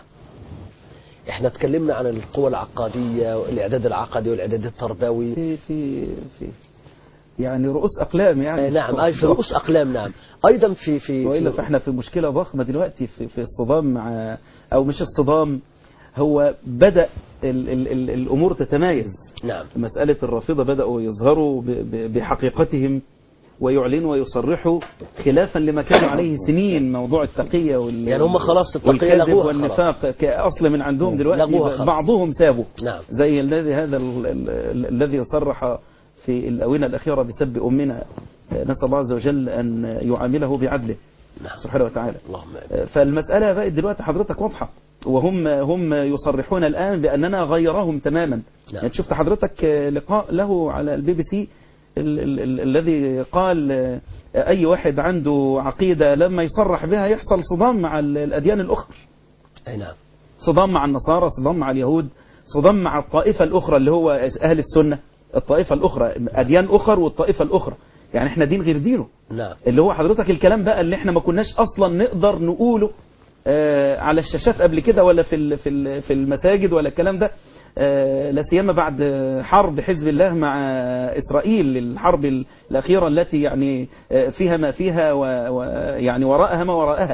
احنا اتكلمنا عن القوة العقادية والإعداد العقدي والإعداد التربوي في في في يعني رؤوس اقلام يعني آه، نعم أي في رؤوس أقلام نعم أيضا في في, والا في فاحنا في مشكله ضخمه دلوقتي في في الصدام مع او مش الصدام هو بدا ال ال ال الامور تتمايز نعم مساله الرافضه بداوا يظهروا ب- ب- بحقيقتهم ويعلنوا ويصرحوا خلافا لما كانوا عليه سنين موضوع التقيه وال يعني هم خلاص التقية والكذب لغوها والنفاق كاصل من عندهم لغوها دلوقتي خلاص. بعضهم سابوا نعم زي الذي هذا ال- ال- ال- الذي صرح في الآونة الأخيرة بسب أمنا نسأل الله عز وجل أن يعامله بعدله نعم سبحانه وتعالى اللهم آمين. فالمسألة بقت دلوقتي حضرتك واضحة وهم هم يصرحون الآن بأننا غيرهم تماما نعم. يعني شفت حضرتك لقاء له على البي بي سي ال- ال- ال- الذي قال أي واحد عنده عقيدة لما يصرح بها يحصل صدام مع ال- الأديان الأخرى أي نعم صدام مع النصارى صدام مع اليهود صدام مع الطائفة الأخرى اللي هو أهل السنة الطائفة الأخرى أديان أخر والطائفة الأخرى يعني احنا دين غير دينه نعم اللي هو حضرتك الكلام بقى اللي احنا ما كناش أصلا نقدر نقوله آه على الشاشات قبل كده ولا في ال- في ال- في المساجد ولا الكلام ده آه لا سيما بعد حرب حزب الله مع إسرائيل الحرب ال- الأخيرة التي يعني آه، فيها ما فيها ويعني وراءها ما وراءها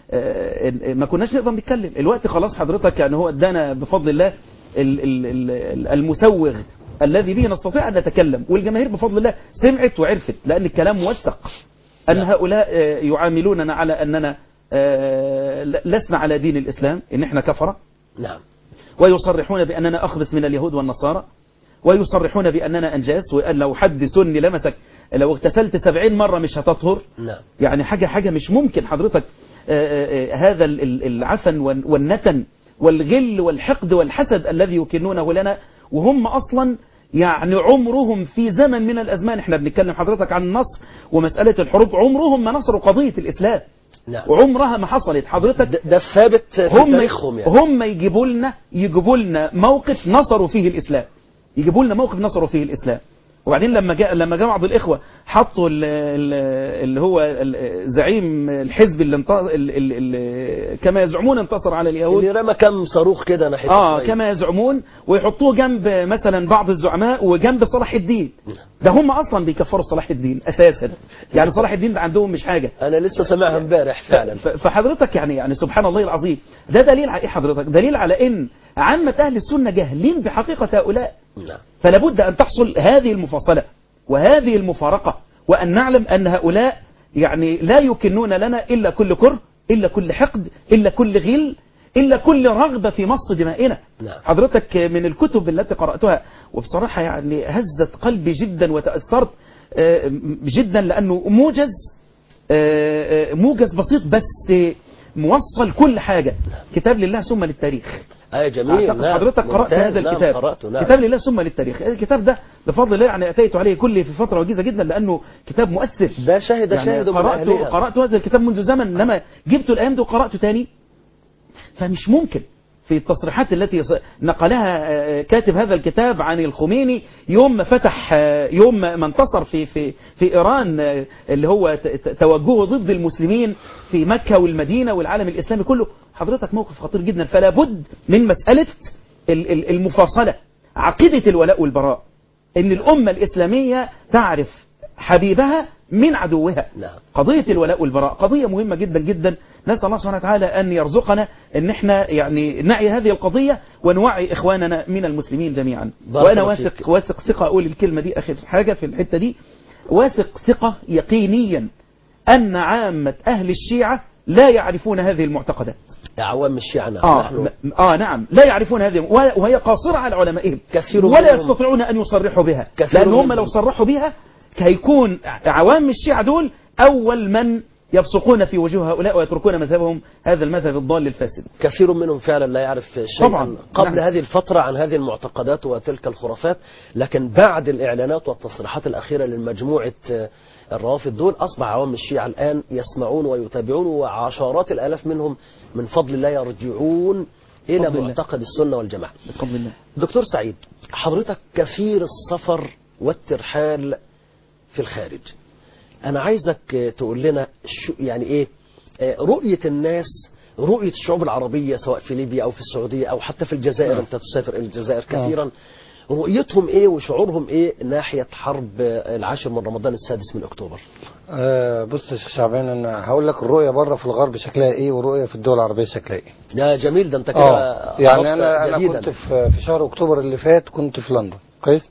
آه، ما كناش نقدر نتكلم الوقت خلاص حضرتك يعني هو ادانا بفضل الله ال- ال- ال- المسوغ الذي به نستطيع أن نتكلم والجماهير بفضل الله سمعت وعرفت لأن الكلام موثق أن نعم. هؤلاء آه، يعاملوننا على أننا آه، ل- لسنا على دين الإسلام إن احنا كفرة نعم ويصرحون بأننا أخبث من اليهود والنصارى ويصرحون بأننا أنجاس وأن لو حد سني لمسك لو اغتسلت سبعين مرة مش هتطهر نعم يعني حاجة حاجة مش ممكن حضرتك آه، آه، هذا ال- ال- العفن وال- والنتن والغل والحقد والحسد الذي يكنونه لنا وهم أصلا يعني عمرهم في زمن من الأزمان احنا بنتكلم حضرتك عن النصر ومسألة الحروب عمرهم ما نصروا قضية الإسلام نعم وعمرها ما حصلت حضرتك ده- ده ثابت في هم تاريخهم يعني هم يجيبوا لنا يجيبوا لنا موقف نصروا فيه الاسلام يجيبوا لنا موقف نصروا فيه الاسلام وبعدين لما جاء لما جاء بعض الاخوه حطوا ال- ال- اللي هو ال- زعيم الحزب اللي, انت... اللي, اللي كما يزعمون انتصر على اليهود اللي رمى كم صاروخ كده ناحية اه إسرائيل. كما يزعمون ويحطوه جنب مثلا بعض الزعماء وجنب صلاح الدين ده هم اصلا بيكفروا صلاح الدين اساسا يعني صلاح الدين ده عندهم مش حاجه أنا لسه سامعها امبارح فعلا ف- فحضرتك يعني يعني سبحان الله العظيم ده دليل على ايه حضرتك دليل على ان عامة اهل السنة جاهلين بحقيقة هؤلاء نعم فلا بد ان تحصل هذه المفاصلة وهذه المفارقة وان نعلم ان هؤلاء يعني لا يكنون لنا الا كل كره الا كل حقد الا كل غل الا كل رغبة في مص دمائنا نعم. حضرتك من الكتب التي قرأتها وبصراحة يعني هزت قلبي جدا وتأثرت آه، جدا لأنه موجز آه، آه، موجز بسيط بس موصل كل حاجة كتاب لله ثم للتاريخ أي جميل أعتقد نعم حضرتك قرأت ممتاز، هذا نعم، الكتاب قرأته نعم كتاب لله ثم للتاريخ الكتاب ده بفضل الله يعني أتيت عليه كله في فترة وجيزة جدا لأنه كتاب مؤثر ده شاهد يعني شاهد من قرأت أهلها قرأت هذا الكتاب منذ زمن إنما جبته الأيام دي وقرأته تاني فمش ممكن في التصريحات التي ص- نقلها آه، كاتب هذا الكتاب عن الخميني يوم ما فتح آه، يوم ما انتصر في في في ايران آه، اللي هو ت- ت- توجهه ضد المسلمين في مكه والمدينه والعالم الاسلامي كله حضرتك موقف خطير جدا فلا بد من مساله ال- ال- المفاصله عقيده الولاء والبراء ان الامه الاسلاميه تعرف حبيبها من عدوها نعم قضية الولاء والبراء قضية مهمة جدا جدا نسأل الله سبحانه وتعالى أن يرزقنا أن احنا يعني نعي هذه القضية ونوعي إخواننا من المسلمين جميعا بارك وأنا الله فيك. واثق واثق ثقة أقول الكلمة دي آخر حاجة في الحتة دي واثق ثقة يقينيا أن عامة أهل الشيعة لا يعرفون هذه المعتقدات عوام الشيعة نعم آه, نحن م- آه نعم لا يعرفون هذه وهي قاصرة على علمائهم كثير ولا منهم- يستطيعون أن يصرحوا بها كثير لأن هم منهم. لو صرحوا بها هيكون عوام الشيعة دول أول من يبصقون في وجوه هؤلاء ويتركون مذهبهم هذا المذهب الضال الفاسد كثير منهم فعلا لا يعرف شيئا طبعاً. قبل نعم. هذه الفترة عن هذه المعتقدات وتلك الخرافات لكن بعد الإعلانات والتصريحات الأخيرة للمجموعة آه، الروافد دول أصبح عوام الشيعة الآن يسمعون ويتابعون وعشرات الآلاف منهم من فضل الله يرجعون إلى بفضل الله. معتقد السنة والجماعة بفضل الله دكتور سعيد حضرتك كثير السفر والترحال في الخارج أنا عايزك آه، تقول لنا شو يعني إيه آه، رؤية الناس رؤية الشعوب العربية سواء في ليبيا أو في السعودية أو حتى في الجزائر نعم. أنت تسافر إلى الجزائر كثيرا رؤيتهم إيه وشعورهم إيه ناحية حرب آه، العاشر من رمضان السادس من أكتوبر آه بص يا شيخ شعبان انا هقول لك الرؤيه بره في الغرب شكلها ايه والرؤيه في الدول العربيه شكلها ايه يا جميل ده أنت كده اه يعني عرفت انا انا جديداً. كنت في في شهر اكتوبر اللي فات كنت في لندن كويس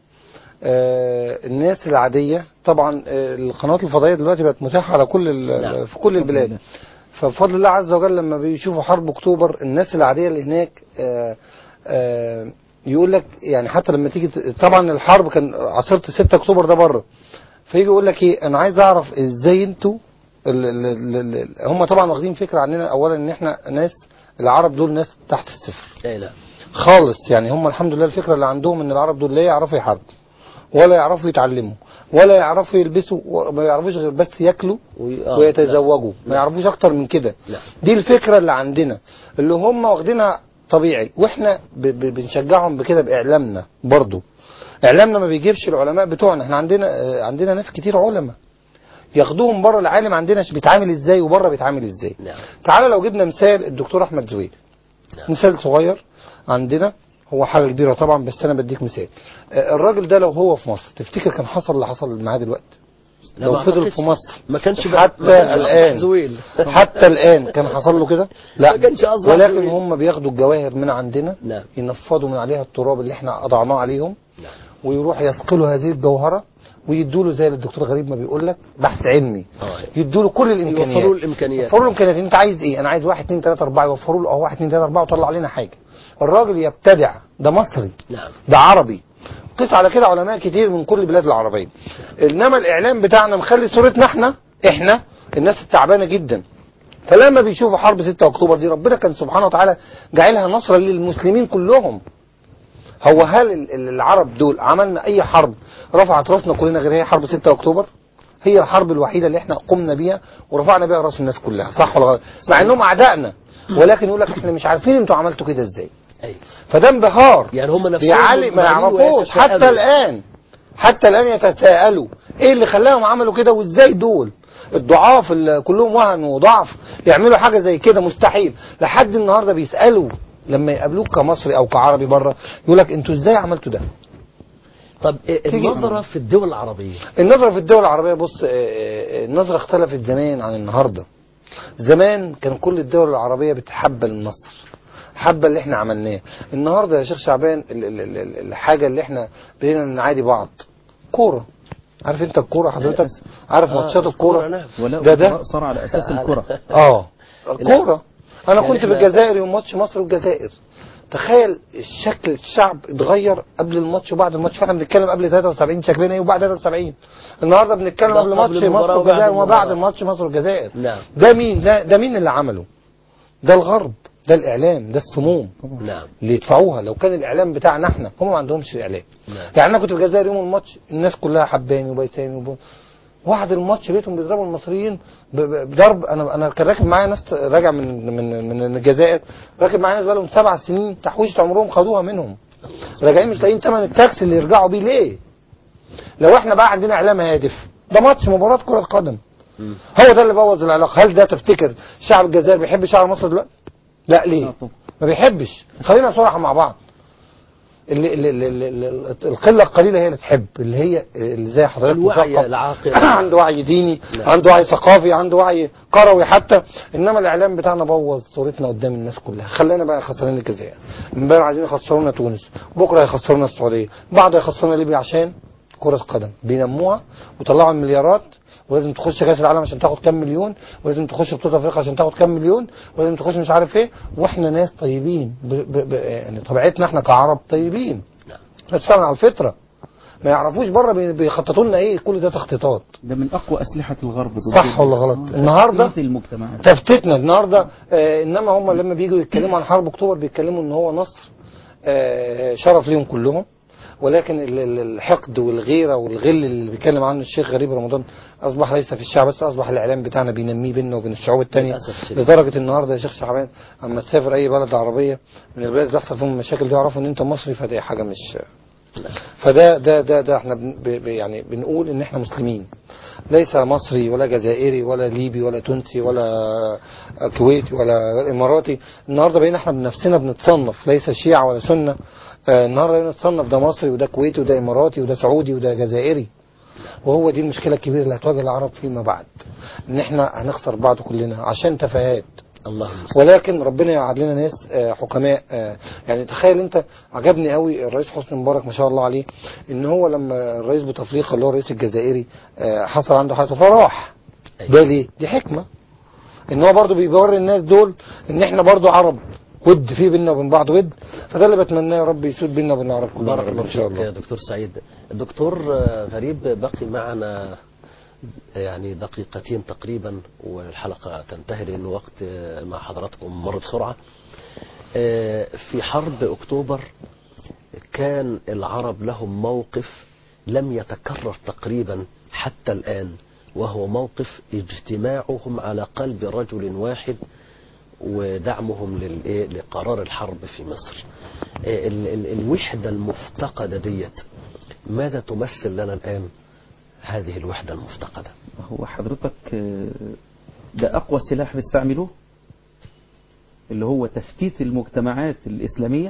آه الناس العاديه طبعا آه القنوات الفضائيه دلوقتي بقت متاحه على كل ال- نعم. في كل البلاد فبفضل الله عز وجل لما بيشوفوا حرب اكتوبر الناس العاديه اللي هناك آه آه يقول لك يعني حتى لما تيجي ت- طبعا الحرب كان عاصرة 6 اكتوبر ده بره فيجي يقول لك ايه انا عايز اعرف ازاي انتوا ال- ال- ال- ال- هم طبعا واخدين فكره عننا اولا ان احنا ناس العرب دول ناس تحت الصفر إيه لا خالص يعني هم الحمد لله الفكره اللي عندهم ان العرب دول لا يعرفوا يحاربوا ولا يعرفوا يتعلموا ولا يعرفوا يلبسوا وما يعرفوش غير بس ياكلوا وي- آه، ويتزوجوا ما يعرفوش اكتر من كده لا. دي الفكره اللي عندنا اللي هم واخدينها طبيعي واحنا ب- ب- بنشجعهم بكده باعلامنا برضو اعلامنا ما بيجيبش العلماء بتوعنا احنا عندنا آه، عندنا ناس كتير علماء ياخدوهم بره العالم عندنا ش- بيتعامل ازاي وبره بيتعامل ازاي نعم تعالى لو جبنا مثال الدكتور احمد زويل نعم. مثال صغير عندنا هو حاجه كبيره طبعا بس انا بديك مثال آه، الراجل ده لو هو في مصر تفتكر كان حصل اللي حصل معاه دلوقتي لا، لو ما فضل أعتقدش. في مصر ما كانش بقى- حتى ما كانش الآن. أصبح زويل حتى الان كان حصل له كده لا ما كانش أصبح ولكن زويل. هم بياخدوا الجواهر من عندنا نعم ينفضوا من عليها التراب اللي احنا اضعناه عليهم نعم. ويروح يثقلوا هذه الجوهره ويدوا له زي الدكتور غريب ما بيقول لك بحث علمي آه. يدوا له كل الامكانيات يوفروا له الإمكانيات. يوفروا له الامكانيات انت عايز ايه انا عايز واحد اثنين ثلاثه اربعه يوفروا له اه واحد اثنين ثلاثه اربعه وطلع لنا حاجه الراجل يبتدع ده مصري نعم ده عربي قيس على كده علماء كتير من كل البلاد العربيه انما الاعلام بتاعنا مخلي صورتنا احنا احنا الناس التعبانه جدا فلما بيشوفوا حرب 6 اكتوبر دي ربنا كان سبحانه وتعالى جعلها نصرا للمسلمين كلهم هو هل ال- ال- العرب دول عملنا اي حرب رفعت راسنا كلنا غير هي حرب 6 اكتوبر هي الحرب الوحيده اللي احنا قمنا بيها ورفعنا بيها راس الناس كلها صح ولا غلط مع انهم اعدائنا ولكن يقول لك احنا مش عارفين انتوا عملتوا كده ازاي أيوة. فده انبهار يعني هم نفسهم بيعلي ما مبهرين يعرفوش حتى ويتساءلوا. الان حتى الان يتساءلوا ايه اللي خلاهم عملوا كده وازاي دول الضعاف اللي كلهم وهن وضعف يعملوا حاجه زي كده مستحيل لحد النهارده بيسالوا لما يقابلوك كمصري او كعربي بره يقول لك انتوا ازاي عملتوا ده طب إيه تيجي- النظرة في الدول العربية النظرة في الدول العربية بص آه، آه، النظرة اختلفت زمان عن النهاردة زمان كان كل الدول العربية بتحبل مصر حبة اللي احنا عملناه النهاردة يا شيخ شعبان ال- ال- ال- ال- الحاجة اللي احنا بقينا نعادي بعض كورة عارف انت الكورة حضرتك عارف آه، ماتشات الكورة، الكورة نعم. ولا ده ده صار على اساس الكره اه الكورة انا يعني كنت في احنا- الجزائر يوم ماتش مصر والجزائر تخيل الشكل الشعب اتغير قبل الماتش وبعد الماتش فاحنا بنتكلم قبل 73 شكلنا ايه وبعد 73 النهارده بنتكلم ده قبل قبل ماتش المباراة مصر وبعد والجزائر وما بعد المباراة. الماتش مصر والجزائر نعم ده مين ده, ده مين اللي عمله ده الغرب ده الاعلام ده السموم نعم اللي يدفعوها لو كان الاعلام بتاعنا احنا هم ما عندهمش اعلام نعم يعني انا كنت في الجزائر يوم الماتش الناس كلها حباني وبيساني وب... واحد الماتش لقيتهم بيضربوا المصريين ب- ب- بضرب انا انا كان راكب معايا ناس راجع من من من الجزائر راكب معايا ناس بقالهم سبع سنين تحويشه عمرهم خدوها منهم راجعين مش لاقيين ثمن التاكسي اللي يرجعوا بيه ليه؟ لو احنا بقى عندنا اعلام هادف ده ماتش مباراه كره قدم مم. هو ده اللي بوظ العلاقه هل ده تفتكر شعب الجزائر بيحب شعب مصر دلوقتي؟ لا ليه؟ آه طبعا. ما بيحبش خلينا صراحه مع بعض اللي اللي اللي اللي القله القليله هي اللي تحب اللي هي اللي زي حضرتك الوعي مثقف، العاقل. عنده وعي ديني نعم. عنده وعي ثقافي عنده وعي كروي حتى انما الاعلام بتاعنا بوظ صورتنا قدام الناس كلها خلانا بقى خسرانين الجزائر امبارح عايزين يخسرونا تونس بكره يخسرونا السعوديه بعده يخسرونا ليبيا عشان كرة قدم بينموها وطلعوا المليارات ولازم تخش كاس العالم عشان تاخد كام مليون ولازم تخش بطوله افريقيا عشان تاخد كام مليون ولازم تخش مش عارف ايه واحنا ناس طيبين ب ب ب يعني طبيعتنا احنا كعرب طيبين نعم. بس فعلا على الفطره ما يعرفوش بره بي- بيخططوا لنا ايه كل ده تخطيطات ده من اقوى اسلحه الغرب ضد صح ولا غلط آه، النهارده تفتيت المجتمعات تفتتنا النهارده آه انما هم لما بييجوا يتكلموا عن حرب اكتوبر بيتكلموا ان هو نصر آه شرف ليهم كلهم ولكن ال- ال- الحقد والغيره والغل اللي بيتكلم عنه الشيخ غريب رمضان اصبح ليس في الشعب بس اصبح الاعلام بتاعنا بينميه بيننا وبين الشعوب الثانيه للأسف الشديد. لدرجه النهارده يا شيخ شعبان اما تسافر اي بلد عربيه من البلاد اللي بيحصل فيهم المشاكل دي يعرفوا ان انت مصري فدي حاجه مش فده ده ده ده احنا بن ب- ب- يعني بنقول ان احنا مسلمين ليس مصري ولا جزائري ولا ليبي ولا تونسي ولا كويتي ولا اماراتي النهارده بقينا احنا بنفسنا بنتصنف ليس شيعة ولا سنة آه، النهارده بقينا نتصنف ده مصري وده كويتي وده اماراتي وده سعودي وده جزائري وهو دي المشكلة الكبيرة اللي هتواجه العرب فيما بعد ان احنا هنخسر بعض كلنا عشان تفاهات الله المستعان. ولكن ربنا يقعد لنا ناس آه، حكماء آه، يعني تخيل انت عجبني قوي الرئيس حسني مبارك ما شاء الله عليه ان هو لما الرئيس بوتفليقه اللي هو الرئيس الجزائري آه، حصل عنده حاجه فراح ده ليه دي حكمه ان هو برضو بيوري الناس دول ان احنا برضو عرب ود في بيننا وبين بعض ود فده اللي بتمناه يا رب يسود بيننا وبين العرب كلنا بارك الله ان شاء فيك يا الله دكتور سعيد الدكتور آه، غريب بقي معنا يعني دقيقتين تقريبا والحلقة تنتهي لأن وقت آه، مع حضراتكم مر بسرعة آه، في حرب أكتوبر كان العرب لهم موقف لم يتكرر تقريبا حتى الآن وهو موقف اجتماعهم على قلب رجل واحد ودعمهم للإيه لقرار الحرب في مصر آه، ال- ال- الوحدة المفتقدة ديت ماذا تمثل لنا الآن هذه الوحدة المفتقدة هو حضرتك آه، ده أقوى سلاح بيستعملوه اللي هو تفتيت المجتمعات الإسلامية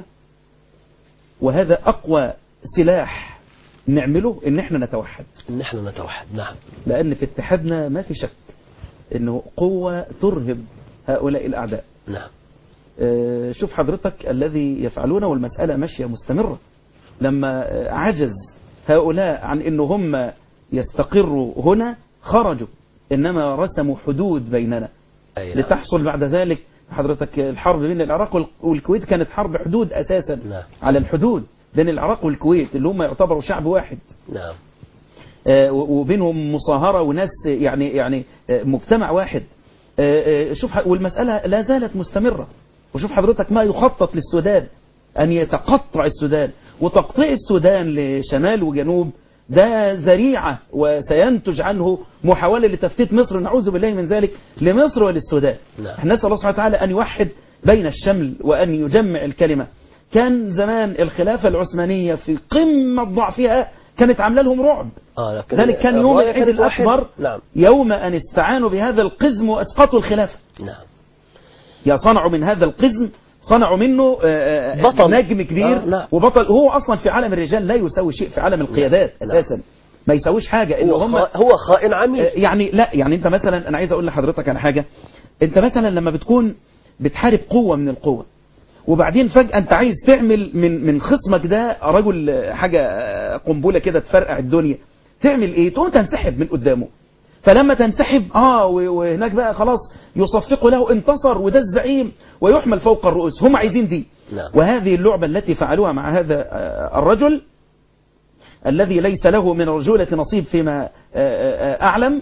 وهذا أقوى سلاح نعمله إن إحنا نتوحد ان احنا نتوحد نعم لأن في اتحادنا ما في شك إنه قوة ترهب هؤلاء الأعداء نعم آه، شوف حضرتك الذي يفعلونه والمسألة ماشية مستمرة لما آه، عجز هؤلاء عن إن هم يستقروا هنا خرجوا إنما رسموا حدود بيننا أي نعم. لتحصل بعد ذلك حضرتك الحرب بين العراق وال- والكويت كانت حرب حدود أساسا نعم. على الحدود بين العراق والكويت اللي هم يعتبروا شعب واحد نعم آه، و- وبينهم مصاهرة وناس يعني يعني آه، مجتمع واحد آه، آه، شوف ح- والمسألة لا زالت مستمرة وشوف حضرتك ما يخطط للسودان أن يتقطع السودان وتقطيع السودان لشمال وجنوب ده ذريعة وسينتج عنه محاولة لتفتيت مصر نعوذ بالله من ذلك لمصر وللسودان نعم. احنا نسأل الله سبحانه وتعالى أن يوحد بين الشمل وأن يجمع الكلمة كان زمان الخلافة العثمانية في قمة ضعفها كانت عاملة لهم رعب آه لكن ذلك كان يوم الراية العيد كانت واحد. الأكبر نعم يوم أن استعانوا بهذا القزم وأسقطوا الخلافة نعم يا صنعوا من هذا القزم صنعوا منه آه، آه، بطل. نجم كبير آه، نعم. وبطل هو أصلا في عالم الرجال لا يساوي شيء في عالم القيادات نعم. أساسا ما يساويش حاجة إن هو, هم خا... هو خائن عميل آه، يعني لا يعني أنت مثلا أنا عايز أقول لحضرتك على حاجة أنت مثلا لما بتكون بتحارب قوة من القوة وبعدين فجأة أنت عايز تعمل من من خصمك ده رجل آه، حاجة آه، قنبلة كده تفرقع الدنيا تعمل إيه؟ تقوم تنسحب من قدامه فلما تنسحب اه و- وهناك بقى خلاص يصفق له انتصر وده الزعيم ويحمل فوق الرؤوس هم عايزين دي نعم. وهذه اللعبة التي فعلوها مع هذا آه، الرجل الذي ليس له من الرجولة نصيب فيما آه، آه، أعلم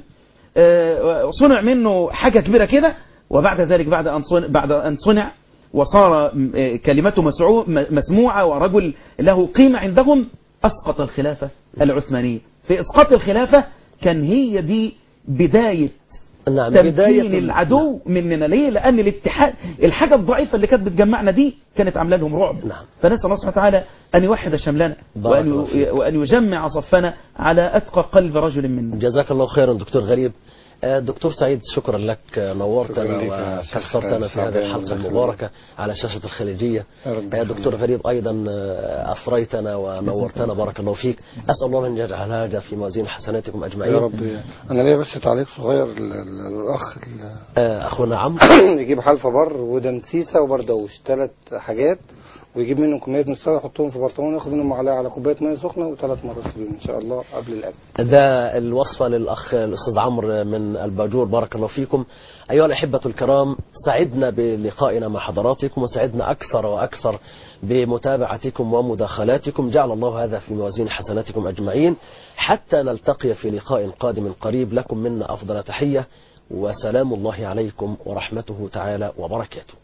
آه، صنع منه حاجة كبيرة كده وبعد ذلك بعد أن صنع, بعد أن صنع وصار م- آه، كلمته مسعو- م- مسموعة ورجل له قيمة عندهم أسقط الخلافة العثمانية في إسقاط الخلافة كان هي دي بداية نعم تمكين بداية العدو مننا ليه لأن الاتحاد الحاجة الضعيفة اللي كانت بتجمعنا دي كانت عاملة لهم رعب نعم. فنسأل الله سبحانه وتعالى أن يوحد شملنا بارك وأن, الله فيك. ي... وأن يجمع صفنا على أتقى قلب رجل منا جزاك الله خيرا دكتور غريب آه، دكتور سعيد شكرا لك آه، شكرا نورتنا لك يا شيخ وكسرتنا في هذه شعبان، الحلقة الله المباركة على شاشة الخليجية يا رب آه، دكتور غريب أيضا آه، أثريتنا ونورتنا بارك الله فيك أسأل الله أن يجعل هذا في موازين حسناتكم أجمعين يا رب انا ليا بس تعليق صغير لل- لل- للاخ ال- آه، أخونا عمرو يجيب حلفة بر ودمسيسة وبردوش ثلاث حاجات ويجيب منهم كمية نص ساعة يحطهم في برطمان وياخد منهم معلقة على كوباية مية سخنة وثلاث مرات في اليوم إن شاء الله قبل الأكل ده الوصفة للأخ الأستاذ عمرو من الباجور بارك الله فيكم أيها الأحبة الكرام سعدنا بلقائنا مع حضراتكم وسعدنا أكثر وأكثر بمتابعتكم ومداخلاتكم جعل الله هذا في موازين حسناتكم أجمعين حتى نلتقي في لقاء قادم قريب لكم منا أفضل تحية وسلام الله عليكم ورحمته تعالى وبركاته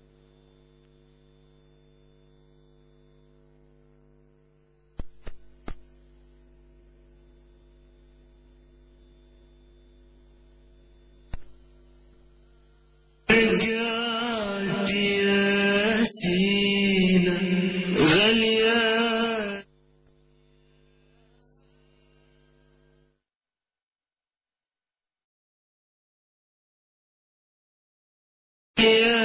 رجعت يا سينا غالية يا